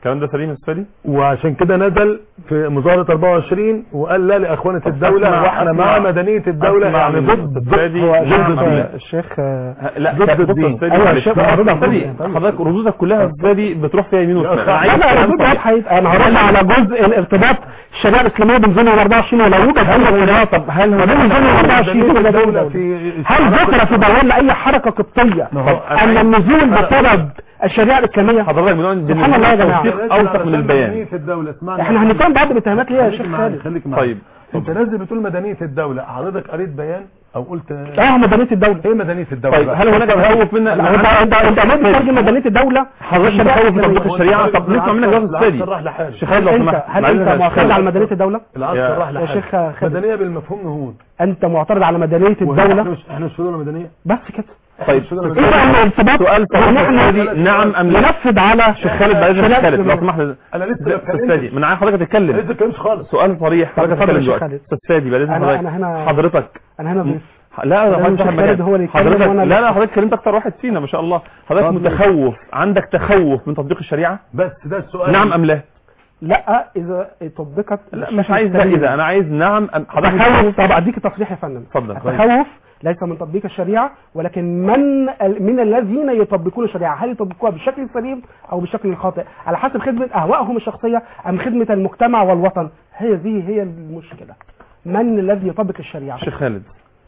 الكلام ده سليم يا استاذ فادي وعشان كده نزل في مظاهرة 24 وقال لا لأخوانة الدولة أسمع- واحنا أسمع- مع مدنية الدولة أسمع يعني من ضد الأستاذ فادي ضد نعم ضد أم الدين. لا؟ الشيخ آه، لا ضد بص يا الدين. أستاذ فادي أيوة، معلش. الشيخ لا، رضا أستاذ فادي، طبعا. حضرتك ردودك كلها يا أستاذ فادي بتروح فيها يمين وشمال أنا عايز لا لا كلام ردود صريح. واضحة انا هرد على جزء الارتباط الشريعه الاسلاميه بنزول 24 ولو يوجد اي طب هل هو بنزول 24 ولا الدولة دولة في هل ذكر في بيان لاي حركه قبطيه ما هو أنا ان عايز- النزول أنا- بسبب الشريعه الاسلاميه حضرتك بنقول سبحان الله يا جماعة. توثيق اوثق من البيان مدنية الدولة اسمعني احنا هنتهم بعض الاتهامات ليه يا خليك شيخ معايا، خالد خليك معايا طيب انت نازل بتقول مدنية الدولة حضرتك قريت بيان او قلت اه مدنيه الدوله ايه مدنية الدولة طيب بقى؟ هل هناك تخوف منا لا، انت انت انت ليه بتترجم مدنيه الدوله حضرتك تخوف من تطبيق الشريعه طب نسمع منك جواب العسكر السادي راح لحاله شيخ خالد لو انت سمحت هل معلش انت يا شيخ معترض خالد. على مدنيه الدوله العسكر يا- راح يا لحاله شيخ خالد مدنية بالمفهوم نهوض انت معترض على مدنيه احنا الدوله مش احنا مش في دولة مدنية بس كده طيب شو ده ايه بقى الارتباط سؤال هو صحيح نحن هذه نعم ام لا ننفذ على شيخ خالد بعد اذنك شريعة خالد لو الإسلام. سمحت انا لسه ما استاذ فادي اتكلمتش من عايز حضرتك لسه تتكلم ما اتكلمتش خالص سؤال صريح حضرتك اتفضل يا تتكلم شيخ دلوقتي خالد. استاذ فادي بعد اذن انا حضرتك انا هنا حضرتك انا هنا ضيف لا أنا حضرتك مش صاحب خالد مجال. هو اللي يتكلم حضرتك وأنا لا اللي- لا حضرتك كلمت اكتر واحد فينا ما شاء الله حضرتك طب متخوف عندك تخوف من تطبيق الشريعه بس ده السؤال نعم ام لا لا اذا طبقت لا مش عايز ده اذا انا عايز نعم ام حضرتك تخوف طب اديك تصريح يا فندم اتفضل. التخوف ليس من تطبيق الشريعه ولكن من من الذين يطبقون الشريعه هل يطبقوها بالشكل السليم او بالشكل الخاطئ على حسب خدمه اهوائهم الشخصيه ام خدمه المجتمع والوطن هذه هي المشكله من الذي يطبق الشريعه شيخ خالد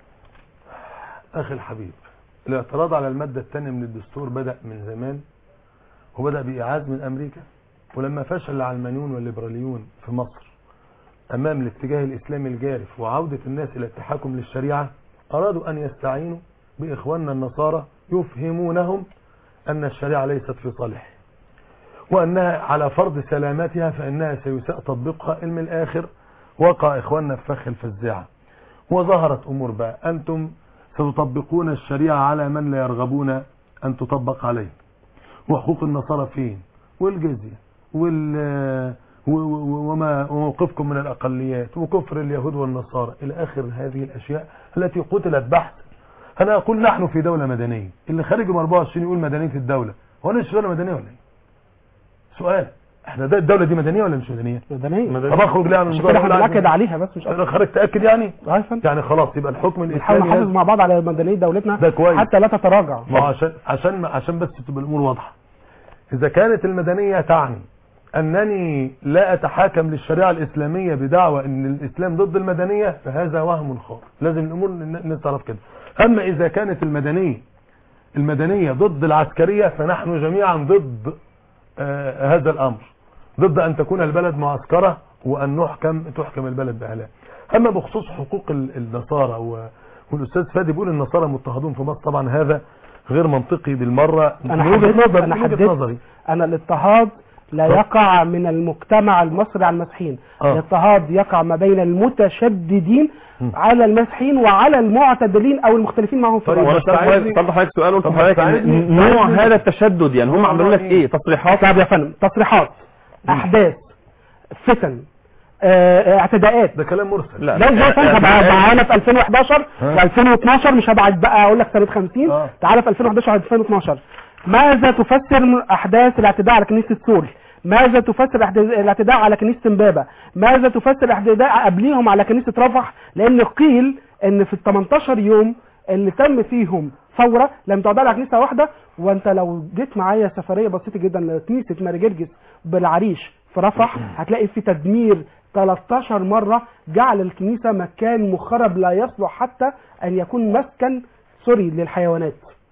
اخي الحبيب الاعتراض على المادة الثانية من الدستور بدأ من زمان وبدأ بإعاز من أمريكا ولما فشل العلمانيون والليبراليون في مصر أمام الاتجاه الإسلامي الجارف وعودة الناس إلى التحاكم للشريعة أرادوا أن يستعينوا بإخواننا النصارى يفهمونهم أن الشريعة ليست في صالح وأنها على فرض سلامتها فإنها سيساء تطبيقها علم الآخر وقع إخواننا في فخ الفزاعة وظهرت أمور بقى أنتم ستطبقون الشريعة على من لا يرغبون أن تطبق عليه وحقوق النصارى فين والجزية وال و- و- وما وموقفكم من الأقليات وكفر اليهود والنصارى إلى آخر هذه الأشياء التي قتلت بحثا أنا أقول نحن في دولة مدنية اللي خارج من 24 يقول مدنية الدولة هو أنا مش دولة مدنية ولا إيه؟ سؤال احنا ده الدولة دي مدنية ولا مش مدنية؟ مدنيه طب اخرج ليه من عشان النظام كده احنا ولا بنأكد عليها بس مش انا خارج تأكد يعني؟ اه يا فندم يعني خلاص يبقى الحكم بنحاول الإسلامي نحافظ مع بعض على مدنيه دولتنا ده كويس. حتى لا تتراجع ما هو عشان عشان عشان بس تبقى الامور واضحه اذا كانت المدنيه تعني انني لا اتحاكم للشريعه الاسلاميه بدعوى ان الاسلام ضد المدنيه فهذا وهم خاطئ لازم الامور ن- الناس تعرف كده اما اذا كانت المدنيه المدنيه ضد العسكريه فنحن جميعا ضد آه هذا الامر ضد ان تكون البلد معسكره وان نحكم تحكم البلد باهلها اما بخصوص حقوق ال- النصارى و- والاستاذ فادي بيقول النصارى مضطهدون في مصر طبعا هذا غير منطقي بالمره انا من وجهه حددت نظري انا من وجهة حددت نظري انا الاضطهاد لا طب. يقع من المجتمع المصري على المسيحيين آه. الاضطهاد يقع ما بين المتشددين م. على المسيحيين وعلى المعتدلين او المختلفين معهم في طيب، الرأي. وانا بس عايزني- سألت طب حضرتك سؤال قلت طب لحضرتك بس عايزني- إن نوع عايزني- هذا التشدد يعني هم عملوا لك ايه تصريحات طب يا فندم تصريحات احداث فتن آه، اعتداءات ده كلام مرسل لا ده ازاي فاهم معانا في 2011 ها؟ و2012 مش هبعد بقى اقول لك سنه 50 آه. تعالى في 2011 و 2012 ماذا تفسر احداث الاعتداء على كنيسه سول ماذا تفسر احداث الاعتداء على كنيسه امبابه ماذا تفسر الاعتداء قبليهم على كنيسه رفح لان قيل ان في ال 18 يوم اللي تم فيهم ثوره لم تعدل على كنيسه واحده وانت لو جيت معايا سفريه بسيطه جدا لكنيسه ماري جرجس بالعريش في رفح هتلاقي في تدمير 13 مرة جعل الكنيسة مكان مخرب لا يصلح حتى أن يكون مسكن سوري للحيوانات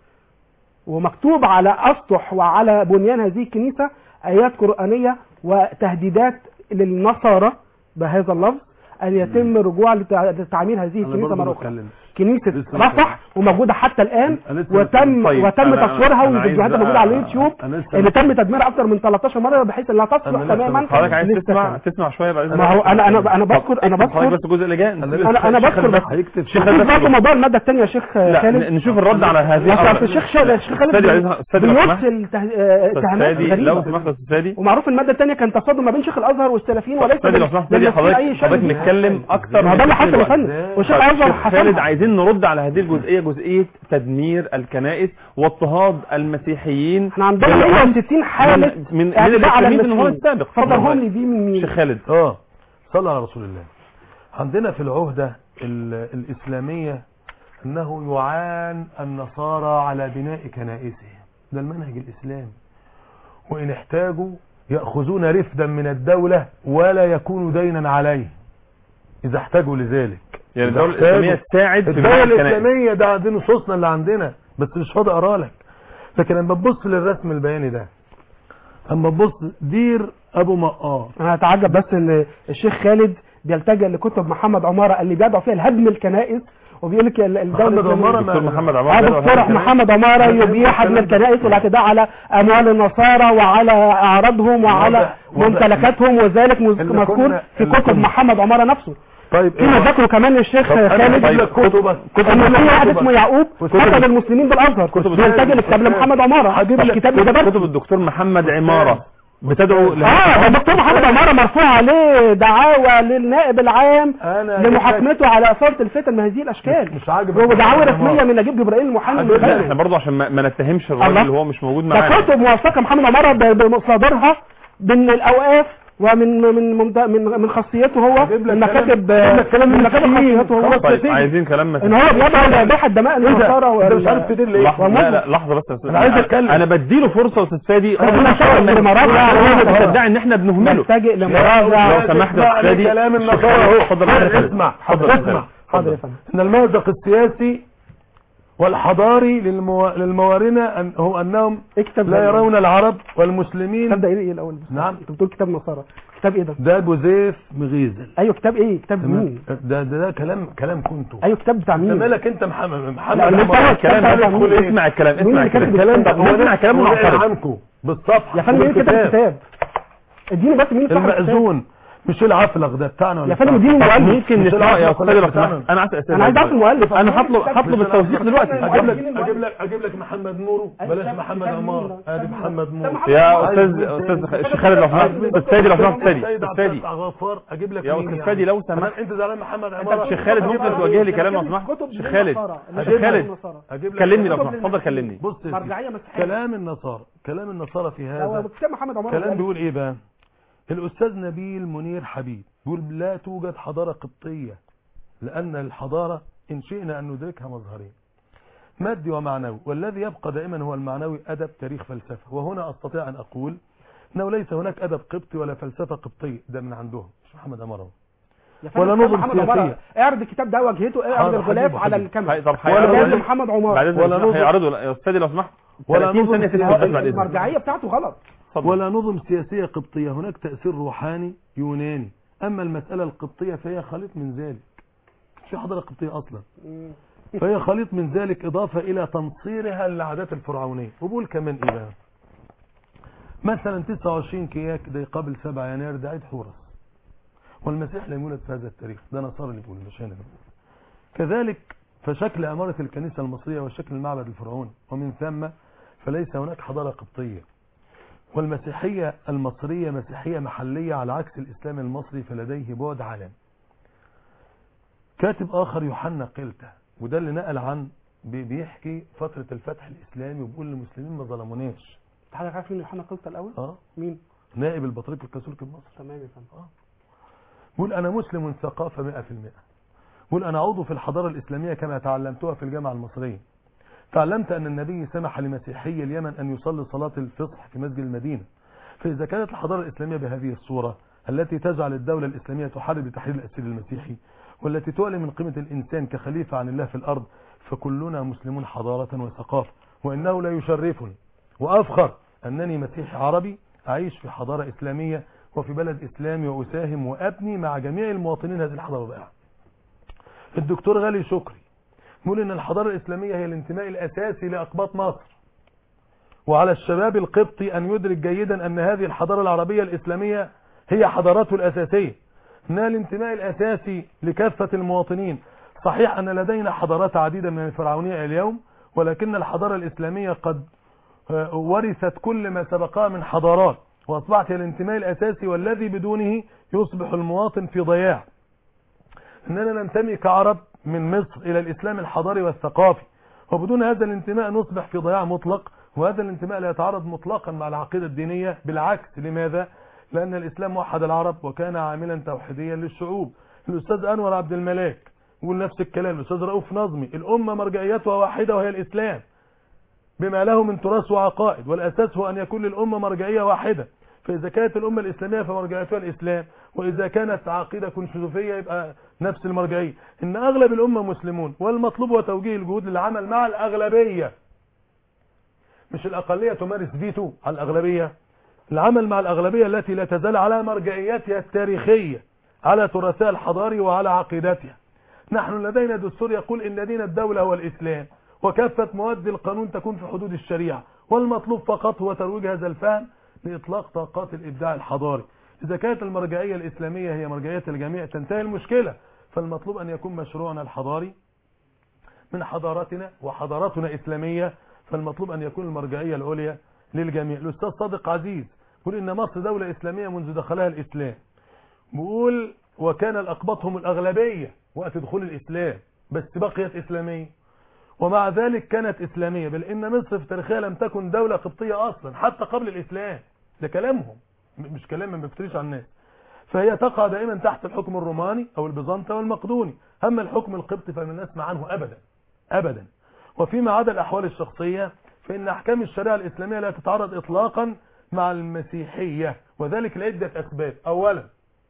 ومكتوب على أسطح وعلى بنيان هذه الكنيسة آيات قرآنية وتهديدات للنصارى بهذا اللفظ أن يتم الرجوع لتع- لتعمير هذه انا الكنيسة برضه مرة أخرى بتكلم كنيسة لسه رفح وموجودة حتى الآن أنا لسه وتم طيب، وتم أنا- أنا- تصويرها أنا عايز وفيديوهاتها بقى- موجودة على اليوتيوب أنا لسه- اللي تم تدميرها أكثر من 13 مرة بحيث أنها تصلح أنا لسه تماما حضرتك عايز تسمع للسكن. تسمع شويه بعد ما هو انا انا انا بذكر انا حضرتك بذكر بس الجزء اللي جاي انا انا بذكر بس هيكتب شيخ نشوف خالد برضه موضوع الماده الثانيه يا شيخ لا خالد ن- نشوف الرد على هذه اصل الأمر. الشيخ خالد الشيخ خالد استاذي عايز- استاذي لو سمحت. بيرسل ته- آه، استاذ اتهامات فادي لو غريبه سمحت يا استاذ فادي ومعروف الماده الثانيه كان تصادم ما بين شيخ الازهر والسلفيين وليس استاذي لو بين- سمحت بين فادي مسؤول حضرتك اي شيء حضرتك نتكلم اكتر ما هو ده اللي حصل يا دلوقتي. فندم والشيخ طيب، الازهر شيخ خالد حصل عايزين عايزين نرد على هذه الجزئيه جزئيه تدمير الكنائس واضطهاد المسيحيين احنا عندنا بالعنف 160 حالة من من, من اعتداء على الاسلاميين اللي هو المسلمين. السابق فضلهم لي دي من مين شيخ خالد اه صلى على رسول الله عندنا في العهدة ال- الإسلامية أنه يعان النصارى على بناء كنائسهم ده المنهج الإسلامي وإن احتاجوا يأخذون رفدا من الدولة ولا يكون دينا عليه إذا احتاجوا لذلك يعني إذا الدولة احتاجوا- الإسلامية تساعد في الدولة بناء الكنائس. الإسلامية ده دي نصوصنا اللي عندنا بس مش فاضي أقرا لك لكن لما تبص للرسم البياني ده اما تبص دير ابو مقار انا هتعجب بس ان الشيخ خالد بيلتجئ لكتب محمد عمارة اللي بيدعو فيها لهدم الكنائس وبيقول لك ال- الدولة محمد عمارة الإسلامية- دكتور ما- محمد اه عمار ده دكتور وهذا محمد عمارة يبيح هدم الكنائس والاعتداء على اموال النصارى وعلى اعراضهم وعلى واضح- واضح. ممتلكاتهم وذلك مز- اللي مذكور كنا- في اللي كتب كنا- محمد عمارة نفسه طيب فيما ذكره كمان الشيخ طب أنا خالد هجيب لك كتبك ان في واحد اسمه يعقوب قتل المسلمين بالازهر كتب بيلتجئ لكتاب لمحمد عمارة هجيب مش لك كتاب كتب, ده بس كتب الدكتور محمد عمارة بتدعو ل- اه ده الدكتور محمد عمارة مرفوع عليه دعاوى للنائب العام انا هجيب لك- لمحاكمته على اثارة الفتن من هذه الاشكال مش عاجبك ودعاوى محمد رسمية عمارة. من نجيب جبرائيل المحامي من لا بلده. احنا برضه عشان ما, ما نتهمش الراجل الله. اللي هو مش موجود ده معانا كتب موثقة محمد عمارة ب- بمصادرها من الاوقاف ومن من من من, من خاصيته هو هجيب لك من كلام- مكاتب هجيب لك كلام من من مكاتب المسلمين. خاصيته هو خلاص طيب تيجي. عايزين كلام ان هو بيدعو لاباحة دماء ايه النصارى ده انت مش وال- عارف تدير ليه لحظة لا لا لحظة بس يا أستاذ. أنا عايز أتكلم. انا بديله فرصة يا استاذ فادي أنا ربنا بشرح يشرح لمراجعة. هو بتدعي ان احنا بنهمله نلتجئ لمراجعة لو سمحت يا اسمع أستاذ فادي كلام النصارى اهو اتفضل يا أستاذ. اسمع اتفضل يا أستاذ. اسمع حاضر يا فندم ان المأزق السياسي والحضاري للمو... للموارنة أن... هو انهم اكتب لا يرون العرب والمسلمين كتاب ده ايه الاول بس؟ نعم. انت بتقول كتاب نصارى كتاب ايه ده ده جوزيف مغيزل ايوه كتاب ايه كتاب تمام مين ده ده, ده كلام كلام كنتو ايوه كتاب بتاع انت مين مالك انت محمد محمد لا، أنا عمار. مستوعب الكلام الكتاب ده مين؟ اسمع الكلام مين اسمع اللي كاتب الكلام الكلام ده طب نسمع كلام ونقل ونعترض عنكم بالصفحة يا فندم مين كتب وبالكتاب. الكتاب اديني بس مين صاحب الكتاب المأذون مش العفلق ده بتاعنا ولا يا فندم بتاعنا؟ اديني المؤلف ممكن مش نسمع يا العفلق استاذ لو بتاعنا. سمحت انا عايز أستاذ انا عايز اعرف المؤلف انا هطلب هطلب مش التوثيق العفلق. دلوقتي اجيب لك المؤلف. اجيب لك اجيب لك محمد نورو بلاش محمد عمار ادي محمد نورو يا استاذ استاذ الشيخ خالد لو سمحت استاذ فادي لو سمحت فادي سيد استاذ عبد فادي غفار اجيب لك يا مين استاذ يعني؟ فادي لو أنا- سمحت انت زعلان محمد عمار الشيخ خالد ممكن توجه لي كلام لو سمحت الشيخ خالد الشيخ خالد اجيب لك كلمني لو سمحت اتفضل كلمني بص يا سيدي. مرجعيه مسيحيه كلام النصارى كلام النصارى في هو هذا كتاب محمد عمر كلام بيقول ايه بقى الاستاذ نبيل منير حبيب بيقول لا توجد حضارة قبطية لان الحضارة ان شئنا ان ندركها مظهرين مادي ومعنوي والذي يبقى دائما هو المعنوي ادب تاريخ فلسفة وهنا استطيع ان اقول انه ليس هناك ادب قبطي ولا فلسفة قبطية ده من عندهم مش محمد امرهم يا فندم ولا كتاب نظم محمد عمر سياسية. اعرض الكتاب ده واجهته اعرض حاضر، الغلاف هجيبه، على هجيبه. الكاميرا طب ولا هيعرضوا لازم محمد عمر بعد ولا اذنك نظم- هيعرضوا يا استاذ لو سمحت ولا 30 نظم ثانية سياسي. تتوقف بعد اذنك المرجعيه بتاعته غلط اتفضل. ولا نظم سياسية قبطية هناك تأثير روحاني يوناني أما المسألة القبطية فهي خليط من ذلك مش في حضارة قبطية أصلا فهي خليط من ذلك إضافة إلى تنصيرها للعادات الفرعونية وبقول كمان إيه بقى مثلا 29 كياك ده قبل 7 يناير ده عيد حورس والمسيح لم يولد في هذا التاريخ ده نصارى اللي بيقول مش أنا اللي بقول كذلك فشكل أمارة الكنيسة المصرية وشكل المعبد الفرعوني ومن ثم فليس هناك حضارة قبطية والمسيحية المصرية مسيحية محلية على عكس الإسلام المصري فلديه بعد عالمي كاتب آخر يوحنا قلته وده اللي نقل عن بي- بيحكي فترة الفتح الإسلامي وبيقول للمسلمين ما ظلموناش حضرتك عارف مين يوحنا قلت الاول اه مين نائب البطريق الكاثوليكي بمصر تمام يا فندم بيقول أنا مسلم ثقافة 100% بيقول أنا عضو في الحضارة الإسلامية كما تعلمتها في الجامعة المصرية تعلمت أن النبي سمح لمسيحي اليمن أن يصلي صلاة الفصح في مسجد المدينة فإذا كانت الحضارة الإسلامية بهذه الصورة التي تجعل الدولة الإسلامية تحارب تحرير الأسير المسيحي والتي تعلن من قيمة الإنسان كخليفة عن الله في الأرض فكلنا مسلمون حضارة وثقافة وإنه لا يشرفني وأفخر أنني مسيحي عربي أعيش في حضارة إسلامية وفي بلد إسلامي وأساهم وأبني مع جميع المواطنين هذه الحضارة الرائعة الدكتور غالي شكري يقول ان الحضارة الاسلامية هي الانتماء الاساسي لاقباط مصر وعلى الشباب القبطي ان يدرك جيدا ان هذه الحضارة العربية الاسلامية هي حضارته الاساسية انها الانتماء الاساسي لكافة المواطنين صحيح ان لدينا حضارات عديدة من الفرعونية اليوم ولكن الحضارة الاسلامية قد آه، ورثت كل ما سبقها من حضارات واصبحت هي الانتماء الاساسي والذي بدونه يصبح المواطن في ضياع اننا ننتمي كعرب من مصر إلى الإسلام الحضاري والثقافي وبدون هذا الانتماء نصبح في ضياع مطلق وهذا الانتماء لا يتعارض مطلقا مع العقيدة الدينية بالعكس لماذا؟ لأن الإسلام وحد العرب وكان عاملا توحيديا للشعوب الأستاذ أنور عبد الملاك يقول نفس الكلام الأستاذ رؤوف نظمي الأمة مرجعيتها واحدة وهي الإسلام بما له من تراث وعقائد والأساس هو أن يكون للأمة مرجعية واحدة فإذا كانت الأمة الإسلامية فمرجعيتها الإسلام وإذا كانت عقيدة كونفوشيوسية يبقى نفس المرجعية إن أغلب الأمة مسلمون والمطلوب هو توجيه الجهود للعمل مع الأغلبية مش الأقلية تمارس فيتو على الأغلبية العمل مع الأغلبية التي لا تزال على مرجعيتها التاريخية على تراثها الحضاري وعلى عقيدتها نحن لدينا دستور يقول إن دين الدولة هو الإسلام وكافة مواد القانون تكون في حدود الشريعة والمطلوب فقط هو ترويج هذا الفهم لإطلاق طاقات الإبداع الحضاري إذا كانت المرجعية الإسلامية هي مرجعية الجميع تنتهي المشكلة فالمطلوب أن يكون مشروعنا الحضاري من حضارتنا وحضارتنا إسلامية فالمطلوب أن يكون المرجعية العليا للجميع الأستاذ صادق عزيز يقول إن مصر دولة إسلامية منذ دخلها الإسلام بيقول وكان الأقباط هم الأغلبية وقت دخول الإسلام بس بقيت إسلامية ومع ذلك كانت إسلامية بل إن مصر في تاريخها لم تكن دولة قبطية أصلا حتى قبل الإسلام ده كلامهم م- مش كلام ما بيفتريش على الناس فهي تقع دائما تحت الحكم الروماني أو البيزنطي والمقدوني أما الحكم القبطي فلم نسمع عنه أبدا أبدا وفيما عدا الأحوال الشخصية فإن أحكام الشريعة الإسلامية لا تتعارض إطلاقا مع المسيحية وذلك لعدة أسباب أولا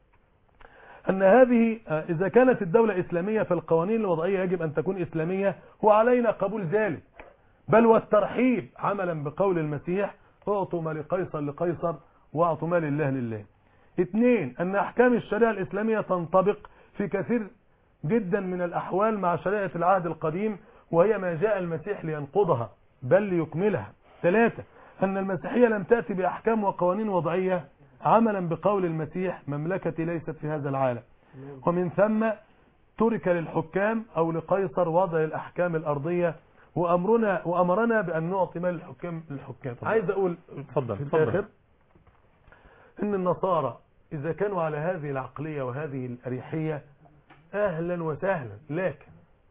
أن هذه آه، إذا كانت الدولة إسلامية فالقوانين الوضعية يجب أن تكون إسلامية وعلينا قبول ذلك بل والترحيب عملا بقول المسيح اعطوا ما لقيصر لقيصر واعطوا ما لله لله اثنين أن أحكام الشريعة الإسلامية تنطبق في كثير جدا من الأحوال مع شريعة العهد القديم وهي ما جاء المسيح لينقضها بل ليكملها ثلاثة أن المسيحية لم تأتي بأحكام وقوانين وضعية عملا بقول المسيح مملكتي ليست في هذا العالم ومن ثم ترك للحكام أو لقيصر وضع الأحكام الأرضية وأمرنا وأمرنا بأن نعطي مال الحكام للحكام عايز أقول اتفضل في اتفضل الآخر إن النصارى إذا كانوا على هذه العقلية وهذه الأريحية أهلا وسهلا لكن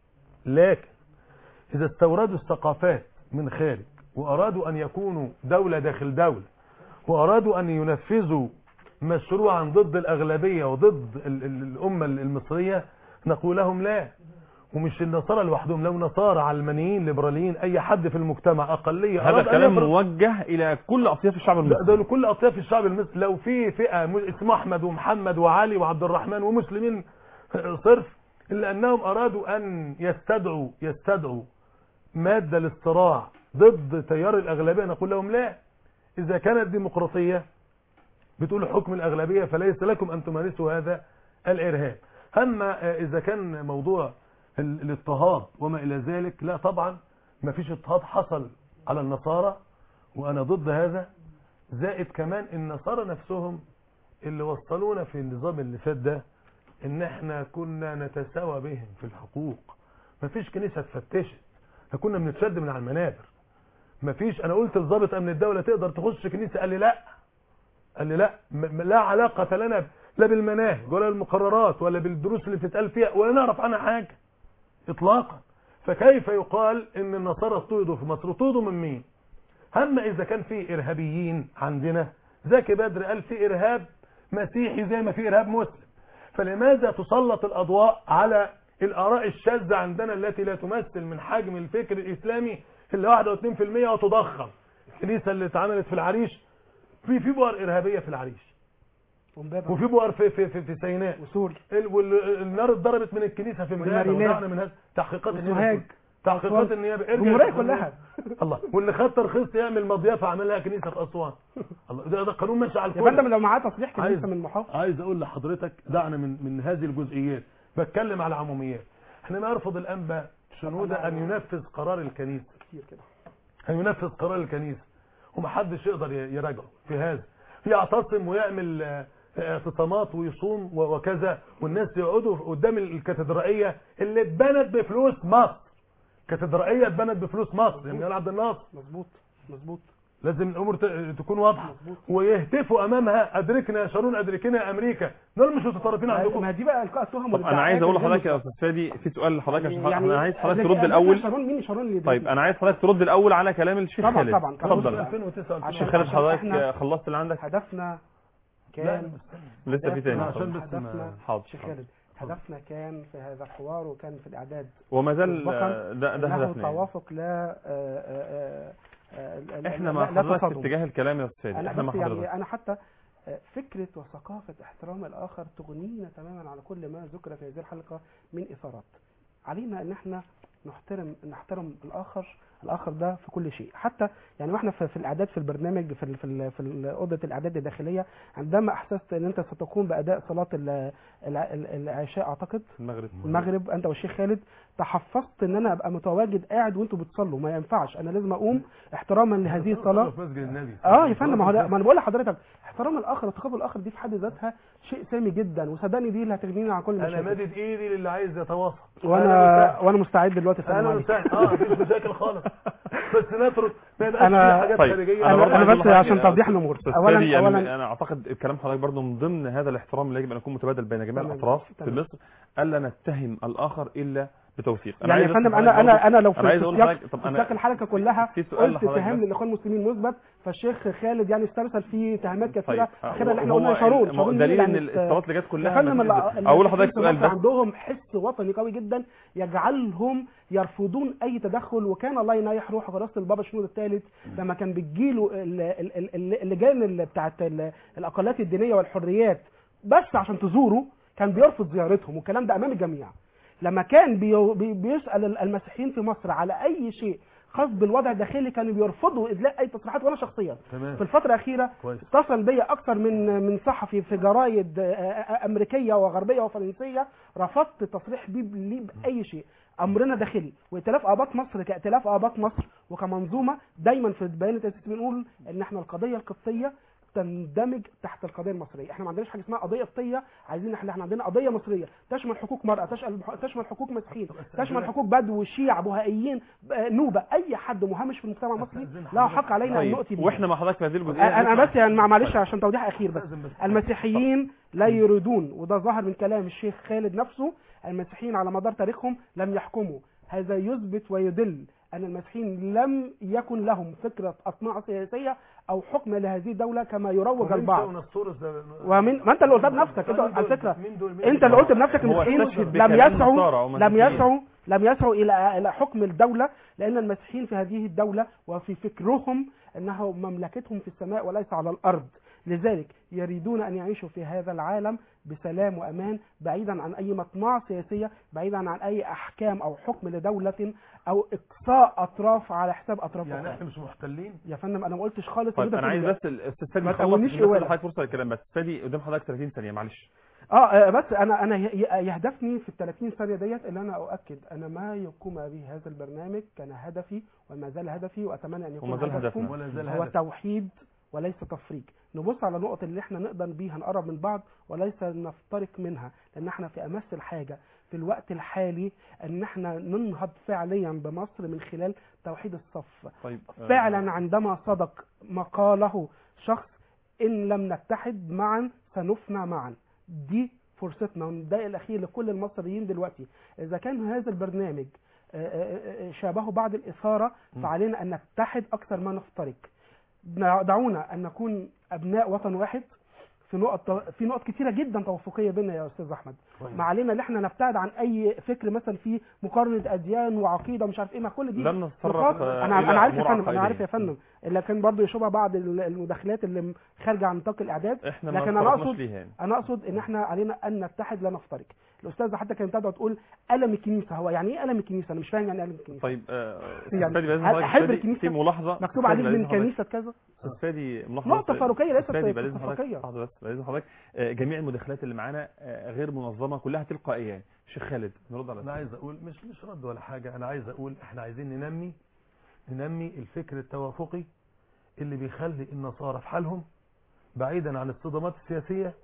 لكن إذا استوردوا الثقافات من خارج وأرادوا أن يكونوا دولة داخل دولة وأرادوا أن ينفذوا مشروعا ضد الأغلبية وضد ال- ال- الأمة المصرية نقول لهم لا ومش النصارى لوحدهم لو نصارى علمانيين ليبراليين أي حد في المجتمع أقلية هذا أراد أن كلام يفرض- موجه الى كل اطياف الشعب لا المصري ده لكل اطياف الشعب المصري لو في فئه م- اسمه احمد ومحمد وعلي وعبد الرحمن ومسلمين صرف الا انهم ارادوا ان يستدعوا يستدعوا ماده للصراع ضد تيار الاغلبيه نقول لهم لا اذا كانت ديمقراطيه بتقول حكم الاغلبيه فليس لكم ان تمارسوا هذا الارهاب اما آه، اذا كان موضوع ال- الاضطهاد وما الى ذلك لا طبعا ما فيش اضطهاد حصل على النصارى وانا ضد هذا زائد كمان النصارى نفسهم اللي وصلونا في النظام اللي فات ده ان احنا كنا نتساوى بهم في الحقوق مفيش كنيسه اتفتشت احنا كنا بنتشد من على المنابر مفيش انا قلت لضابط امن الدوله تقدر تخش كنيسه قال لي لا قال لي لا م- م- لا علاقه لنا ب- لا بالمناهج ولا بالمقررات ولا بالدروس اللي بتتقال فيها ولا نعرف عنها حاجه اطلاقا فكيف يقال ان النصارى اضطهدوا في مصر اضطهدوا من مين اما اذا كان في ارهابيين عندنا زكي بدر قال في ارهاب مسيحي زي ما في ارهاب مسلم فلماذا تسلط الاضواء على الاراء الشاذه عندنا التي لا تمثل من حجم الفكر الاسلامي اللي 1 و 2% وتضخم الكنيسه اللي اتعملت في العريش في في بؤر ارهابيه في العريش وفي بؤر في في في, في سيناء وسوري ال- وال- النار اتضربت من الكنيسه في مجاهده والمارينات. ودعنا من هذا تحقيقات والسوهاج. النيابه تحقيقات أسوان. النيابه ارجع الجمهورية للقانون. كلها. الله واللي خد ترخيص يعمل مضيافه عمل لها كنيسه في اسوان الله ده, ده قانون ماشي على يا الكل فندم لو معاه تصريح عايز- كنيسه من محافظ عايز اقول لحضرتك دعنا من من هذه الجزئيات بتكلم على عموميات احنا ما يرفض الانبا شنودة ان ينفذ قرار الكنيسه كتير كده ان ينفذ قرار الكنيسه ومحدش يقدر ي- يراجعه في هذا يعتصم ويعمل آه، اعتصامات ويصوم و- وكذا والناس يقعدوا قدام الكاتدرائيه اللي اتبنت بفلوس مصر كاتدرائيه اتبنت بفلوس مصر يعني جمال عبد الناصر مظبوط مظبوط لازم الامور ت- تكون واضحه ويهتفوا امامها ادركنا يا شارون ادركنا يا امريكا دول مش متطرفين عندكم ما دي بقى القاء التهم طب انا عايز اقول لحضرتك يا استاذ فادي في سؤال لحضرتك عشان يعني انا عايز حضرتك لكن ترد أنا الاول شارون مين شارون اللي طيب انا عايز حضرتك ترد الاول على كلام الشيخ طبعا خالد طبعا اتفضل 2009 الشيخ خالد عشان حضرتك إحنا خلصت اللي عندك هدفنا لا كان لسه في تاني عشان اتفضل. بس ما- هدفنا حاضر شيخ خالد هدفنا كان في هذا الحوار وكان في الاعداد وما زال مسبقاً آه، ده ده إنه هدفنا يعني. توافق لا آه، آه، آه، آه، احنا لا- مع لا حضرتك في تصادم. اتجاه الكلام يا استاذ انا احنا مع بس يعني حضرتك انا حتى آه، فكره وثقافه احترام الاخر تغنينا تماما على كل ما ذكر في هذه الحلقه من اثارات علينا ان احنا نحترم نحترم الاخر الاخر ده في كل شيء حتى يعني واحنا في, في الاعداد في البرنامج في ال في ال في اوضه الاعداد الداخليه عندما احسست ان انت ستقوم باداء صلاه ال- الع- ال- العشاء اعتقد المغرب المغرب انت والشيخ خالد تحفظت ان انا ابقى متواجد قاعد وانتوا بتصلوا ما ينفعش انا لازم اقوم احتراما لهذه الصلاه في مسجد النبي اه يا فندم ما هو ده- ما انا بقول لحضرتك احترام الاخر وتقبل الاخر دي في حد ذاتها شيء سامي جدا وصدقني دي اللي هتغنينا عن كل انا المشاكل مادد ايدي للي عايز يتواصل وانا وانا مستعد دلوقتي يا فندم انا علي. مستعد اه مفيش مشاكل خالص بس نترك ما يبقاش أنا- في حاجات طيب خارجيه أنا- برضه أنا عايز بس أقول عشان حاجة. توضيح الأمور. أستاذ أولاً- فادي، يعني أولاً- انا اعتقد كلام حضرتك برضه من ضمن هذا الاحترام اللي يجب ان يكون متبادل بين جميع تمام. الاطراف في تمام. مصر الا نتهم الاخر الا بتوثيق يعني يا عايز فندم أسأل انا حضرتك انا برضه- انا لو في انا عايز في اقول سياق لحضرتك طب في انا سياق الحلقه كلها في سؤال قلت لحضرتك اتهام بس. للاخوان المسلمين مثبت فالشيخ خالد يعني استرسل فيه اتهامات كثيره طيب. اخيرا اللي احنا هو قلنا شارون ال- شارون دليل مين ان يعني الصلاه اللي جت كلها يا فندم ما ال- فيش- اقول لحضرتك المسلمين سؤال في مصر بس عندهم حس وطني قوي جدا يجعلهم يرفضون اي تدخل وكان الله ينيح روحه في راس البابا شنود الثالث لما كان بتجيله ال- ال- ال- ال- اللجان اللي بتاعت ال- الاقليات الدينيه والحريات بس عشان تزوره كان بيرفض زيارتهم والكلام ده امام الجميع لما كان بي- بي- بيسال المسيحيين في مصر على اي شيء خاص بالوضع الداخلي كانوا بيرفضوا ادلاء اي تصريحات وانا شخصيا تمام في الفترة الأخيرة كويس. اتصل بيا أكثر من من صحفي في جرايد آه، آه، أمريكية وغربية وفرنسية رفضت التصريح بيه لي بأي شيء أمرنا داخلي وائتلاف آباط مصر كائتلاف آباط مصر وكمنظومة دايما في البيان التأسيسي بنقول إن إحنا القضية القبطية تندمج تحت القضيه المصريه احنا ما عندناش حاجه اسمها قضيه قبطيه عايزين احنا احنا عندنا قضيه مصريه تشمل حقوق مرأة تشمل تشمل حقوق مسيحيين تشمل حقوق بدو شيع بهائيين آه، نوبه اي حد مهمش في المجتمع المصري له حق علينا ان طيب نؤتي به واحنا مع حضرتك في هذه الجزئيه انا أنا نسمع- بس يعني مع- معلش عشان توضيح اخير بس لازم بس. المسيحيين لا يريدون وده ظهر من كلام الشيخ خالد نفسه المسيحيين على مدار تاريخهم لم يحكموا هذا يثبت ويدل ان المسيحيين لم يكن لهم فكره اطماع سياسيه او حكم لهذه الدوله كما يروج ومين البعض ونسطورس ده- ومن ما انت اللي قلتها بنفسك انت مين على دول- فكره مين دول- مين انت اللي دول؟ قلت بنفسك هو المسيحيين استشهد لم بكلام نصارى يسعوا أو لم مسيحيين. يسعوا لم يسعوا الى الى حكم الدوله لان المسيحيين في هذه الدوله وفي فكرهم انه مملكتهم في السماء وليس على الارض لذلك يريدون ان يعيشوا في هذا العالم بسلام وامان بعيدا عن اي مطمع سياسيه بعيدا عن اي احكام او حكم لدوله او اقصاء اطراف على حساب اطراف يعني أخرى. احنا مش محتلين يا فندم انا ما قلتش خالص طيب إن ده انا عايز كله. بس الاستاذ فادي ما يخلص تقولنيش عشان بس إوالة. لحضرتك فرصه للكلام بس فادي قدام حضرتك 30 ثانيه معلش اه آه، بس انا انا ي- ي- يهدفني في ال 30 ثانيه ديت ان انا اؤكد ان ما يقوم به هذا البرنامج كان هدفي وما زال هدفي واتمنى ان يكون وما زال هدفكم هدفنا. ولا زال هو هدف. توحيد وليس تفريق نبص على النقط اللي احنا نقدر بيها نقرب من بعض وليس نفترق منها لان احنا في امس الحاجه في الوقت الحالي ان احنا ننهض فعليا بمصر من خلال توحيد الصف طيب آه، فعلا عندما صدق ما قاله شخص ان لم نتحد معا سنفنى معا دي فرصتنا والنداء الاخير لكل المصريين دلوقتي اذا كان هذا البرنامج آه، آه، آه، شابهه بعض الاثاره فعلينا ان نتحد اكثر ما نفترق دعونا ان نكون ابناء وطن واحد في نقط في نقط كثيره جدا توافقيه بيننا يا استاذ احمد كويس. ما علينا ان احنا نبتعد عن اي فكر مثلا في مقارنه اديان وعقيده ومش عارف ايه ما كل دي لن نتطرق نقاط آه، انا إلى انا عارف يا أمور فندم انا عارف يا عقائدية. فندم اللي كان برضه يشوبها بعض ال- المداخلات اللي خارجه عن نطاق الاعداد احنا ما لكن انا تطرقناش اقصد ليها يعني انا اقصد ان احنا علينا ان نتحد لا نفترق الاستاذه حتى كانت تدعو تقول الم الكنيسه هو يعني ايه الم الكنيسه انا مش فاهم يعني ايه الم الكنيسه طيب آه، أستاذ يعني فادي بإذن هل حضرتك أحب فادي، الكنيسة؟ في ملاحظه مكتوب أستاذ عليه بإذن من حضرتك. كنيسه كذا استاذ فادي ملاحظه نقطة فاروقية ليست أستاذ فادي بعد إذن اتفاقية. حضرتك لحظه بس بعد إذن حضرتك آه، جميع المداخلات اللي معانا آه، غير منظمه كلها تلقائيه يعني شيخ خالد نرد على انا عايز اقول مش مش رد ولا حاجه انا عايز اقول احنا عايزين ننمي ننمي الفكر التوافقي اللي بيخلي النصارى في حالهم بعيدا عن الصدمات السياسيه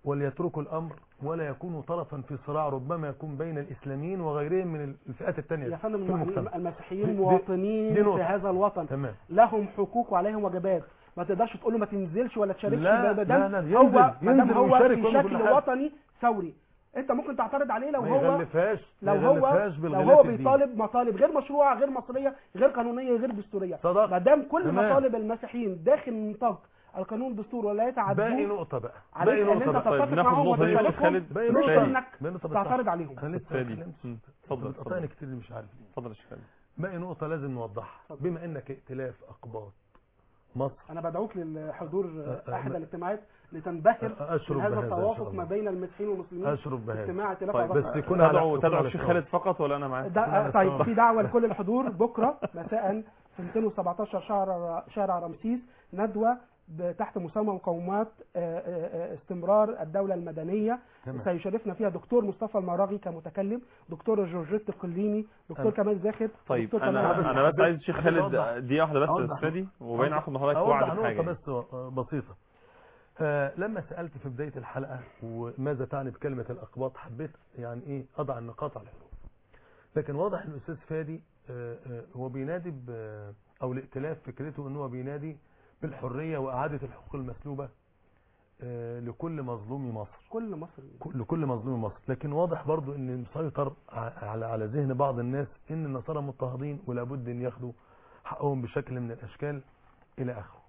وليتركوا الأمر ولا يكونوا طرفا في صراع ربما يكون بين الإسلاميين وغيرهم من الفئات التانية يا فندم في المجتمع. المسيحيين دي- مواطنين دي نقطة. في هذا الوطن تمام لهم حقوق وعليهم واجبات ما تقدرش تقول له ما تنزلش ولا تشاركش لا، ما دام لا، لا، ينزل- هو ما دام ينزل هو ويشارك في ويعمل كل شكل حاجة. وطني ثوري انت ممكن تعترض عليه لو ما هو يغلفهاش لو ما هو يغلفهاش لو بالغلاف هو الديني. بيطالب مطالب غير مشروعه غير مصريه غير قانونيه غير دستوريه صدق. ما دام كل تمام. مطالب المسيحيين داخل نطاق القانون الدستوري ولا يتعدوه باقي نقطة بقى عليك باقي ان انت نقطة بقى تتفق طيب، ناخد معاهم النقطة دي يا شيخ وتشاركهم خالد. باقي مش نقطة انك باقي نقطة بس تعترض عليهم أنا لسه فادي. ما اتكلمتش. مم. اتفضل بتقطعني اتفضل كتير مش عارف ليه اتفضل يا شيخ خالد باقي نقطة لازم نوضحها بما انك ائتلاف اقباط مصر انا بدعوك للحضور أه، احد أه، الاجتماعات لتنبهر أشرب من هذا بهذا إن شاء التوافق الله. ما بين المسيحيين والمسلمين أشرب بهذا. اجتماع ائتلاف طيب أعضاء بس يكون على- تدعو يكون تدعو على الشيخ الصواب. خالد فقط ولا انا معاك ده طيب في دعوه لكل الحضور بكره مساء في 217 شهر شارع رمسيس ندوه ب- تحت مسمى مقومات آه، آه، آه، استمرار الدوله المدنيه تمام. سيشرفنا فيها دكتور مصطفى المراغي كمتكلم دكتور جورجيت القليني دكتور تمام. كمال زاخر طيب دكتور كمال انا عبد انا بس عايز الشيخ خالد أوضح. دقيقه واحده بس يا أوضح. استاذ فادي وبين اخد من حضرتك أوضح وعد نقطة بحاجه بس آه، بسيطة آه، لما سألت في بداية الحلقة وماذا تعني بكلمة الأقباط حبيت يعني إيه أضع النقاط على الحروف لكن واضح ان الأستاذ فادي آه، آه، هو بينادي ب- أو الائتلاف فكرته أنه هو بينادي بالحرية وإعادة الحقوق المسلوبة آه، لكل مظلوم مصر كل مصري لكل مظلوم مصر لكن واضح برضو ان مسيطر ع- على على ذهن بعض الناس ان النصارى مضطهدين ولابد ان ياخدوا حقهم بشكل من الاشكال الى اخره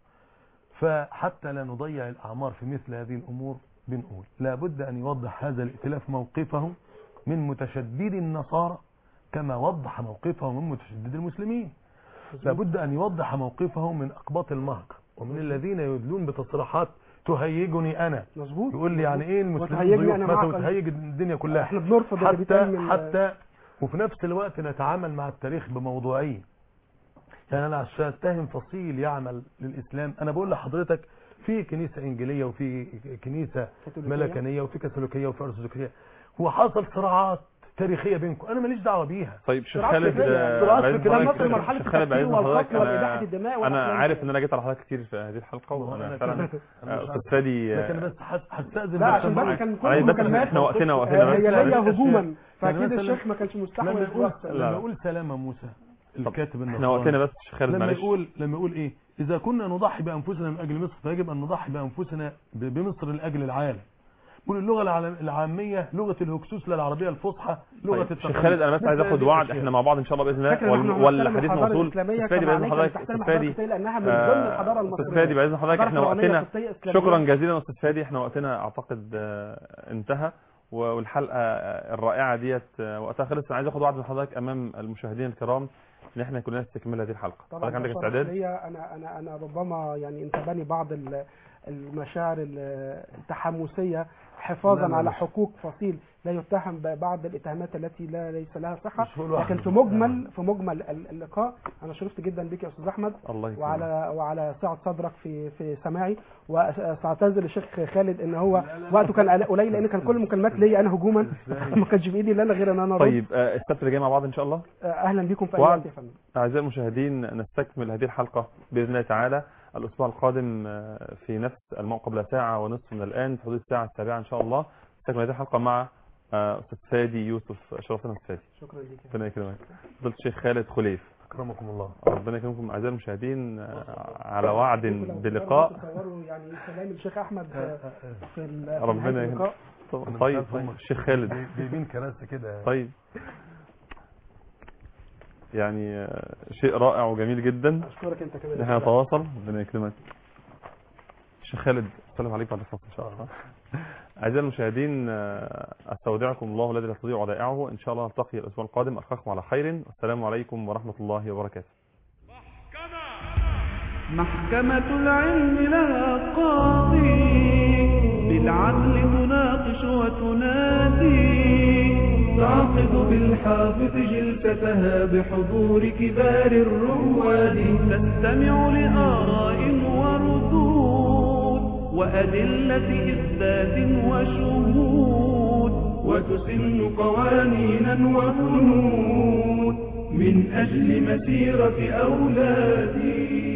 فحتى لا نضيع الاعمار في مثل هذه الامور بنقول لابد ان يوضح هذا الائتلاف موقفه من متشدد النصارى كما وضح موقفه من متشدد المسلمين لابد ان يوضح موقفه من اقباط المهجر ومن الذين يدلون بتصريحات تهيجني انا مظبوط يقول لي يعني ايه المسلمين وتهيجني ضيوف أنا مثلا معك. وتهيج الدنيا كلها احنا بنرفض اللي حتى بيتعمل من- حتى وفي نفس الوقت نتعامل مع التاريخ بموضوعية يعني انا عشان اتهم فصيل يعمل للاسلام انا بقول لحضرتك في كنيسة انجيلية وفي كنيسة كاثوليكية. ملكانية وفي كاثوليكية وفي ارثوذكسية وحصل صراعات تاريخية بينكم انا ماليش دعوة بيها طيب شيخ صراعات خالد فكرية. آه، صراعات بعد فكرية. إذن نصل حضرتك- مرحلة شيخ خالد بعد إذن التكفير حضرتك والقتل وإباحة انا الدماء انا والأفلام عارف كده. ان انا جيت على حضرتك كتير في هذه الحلقه ما هو وانا أنا- فعلا أنا آه، مش استاذ عارف. فادي لكن آه، بس هس- هستأذن لا بس عشان معاك. بس كان كل أنا عايز بس المكالمات احنا وقتنا آه، وقتنا هي بس جايه معلش. هجوما فاكيد يعني مثلا الشيخ ما كانش لما مستحوذ يقول وقت لا. لما يقول سلامة موسى الكاتب احنا النصراني وقتنا بس شيخ خالد لما معلش يقول لما يقول ايه اذا كنا نضحي بانفسنا من اجل مصر فيجب ان نضحي بانفسنا ب- بمصر لاجل العالم يقول اللغه العالم- العاميه لغه الهكسوس للعربيه الفصحى لغه طيب شيخ خالد انا بس عايز مثل اخد هذه وعد الأشياء. احنا مع بعض ان شاء الله باذن الله فكرة وال- إن احنا ولا نحترم حديث الحضارة موصول الإسلامية استاذ فادي كما بعد عليك أن حضرتك تحترم استاذ الحضارة فادي القبطية لأنها من ضمن آه، الحضارة استاذ المصرية فادي بعد اذن حضرتك احنا الحضارة الفرعونية وقتنا القبطية الإسلامية. شكرا جزيلا استاذ فادي احنا وقتنا اعتقد آه، انتهى والحلقه آه، الرائعه ديت آه، وقتها خلص انا عايز اخد وعد من حضرتك امام المشاهدين الكرام ان احنا كلنا نستكمل هذه الحلقه طبعا حضرتك عندك ده شرف استعداد ليا انا انا انا ربما يعني انتابني بعض ال- المشاعر ال- التحمسيه حفاظا لا، لا، على مش- حقوق فصيل لا يتهم ببعض الاتهامات التي لا ليس لها صحه مش هو لوحده. لكن في مجمل في مجمل ال- اللقاء انا شرفت جدا بك يا استاذ احمد الله يكرمك وعلى وعلى سعه صدرك في في سماعي وساعتذر للشيخ خالد ان هو وقته كان قليل لان كان كل المكالمات ليا انا هجوما ما كانش بايدي الا غير ان انا ارد طيب آه، السبت اللي جاي مع بعض ان شاء الله آه، اهلا بكم في اي وعد. وقت يا فندم أعزائي المشاهدين نستكمل هذه الحلقة بإذن الله تعالى الأسبوع القادم آه، في نفس الموقع قبل ساعة ونصف من الآن في حدود الساعة السابعة إن شاء الله نستكمل هذه الحلقة مع آه، أستاذ فادي يوسف شرفنا أستاذ فادي شكرا لك ربنا يكرمك فضلت الشيخ خالد خليف اكرمكم الله ربنا يكرمكم أعزائي المشاهدين آه، على وعد بلقاء تصوروا يعني كلام الشيخ احمد آه، في ال- في ربنا نهاية يكرمك اللقاء. طب- طيب طيب الشيخ خالد جايبين كراسي كده طيب يعني آه، شيء رائع وجميل جدا اشكرك انت كمان ان احنا نتواصل ربنا يكرمك الشيخ خالد السلام عليكم بعد الفصل ان شاء الله اعزائي المشاهدين آه، استودعكم الله الذي لا تضيع ودائعه ان شاء الله نلتقي الاسبوع القادم القاكم على خير والسلام عليكم ورحمه الله وبركاته محكمة العلم لها قاضي بالعدل تناقش وتنادي تعقد بالحافظ جلستها بحضور كبار الرواد تستمع لآراء وردود وأدلة إثبات وشهود وتسن قوانينا وفنون من أجل مسيرة أولادي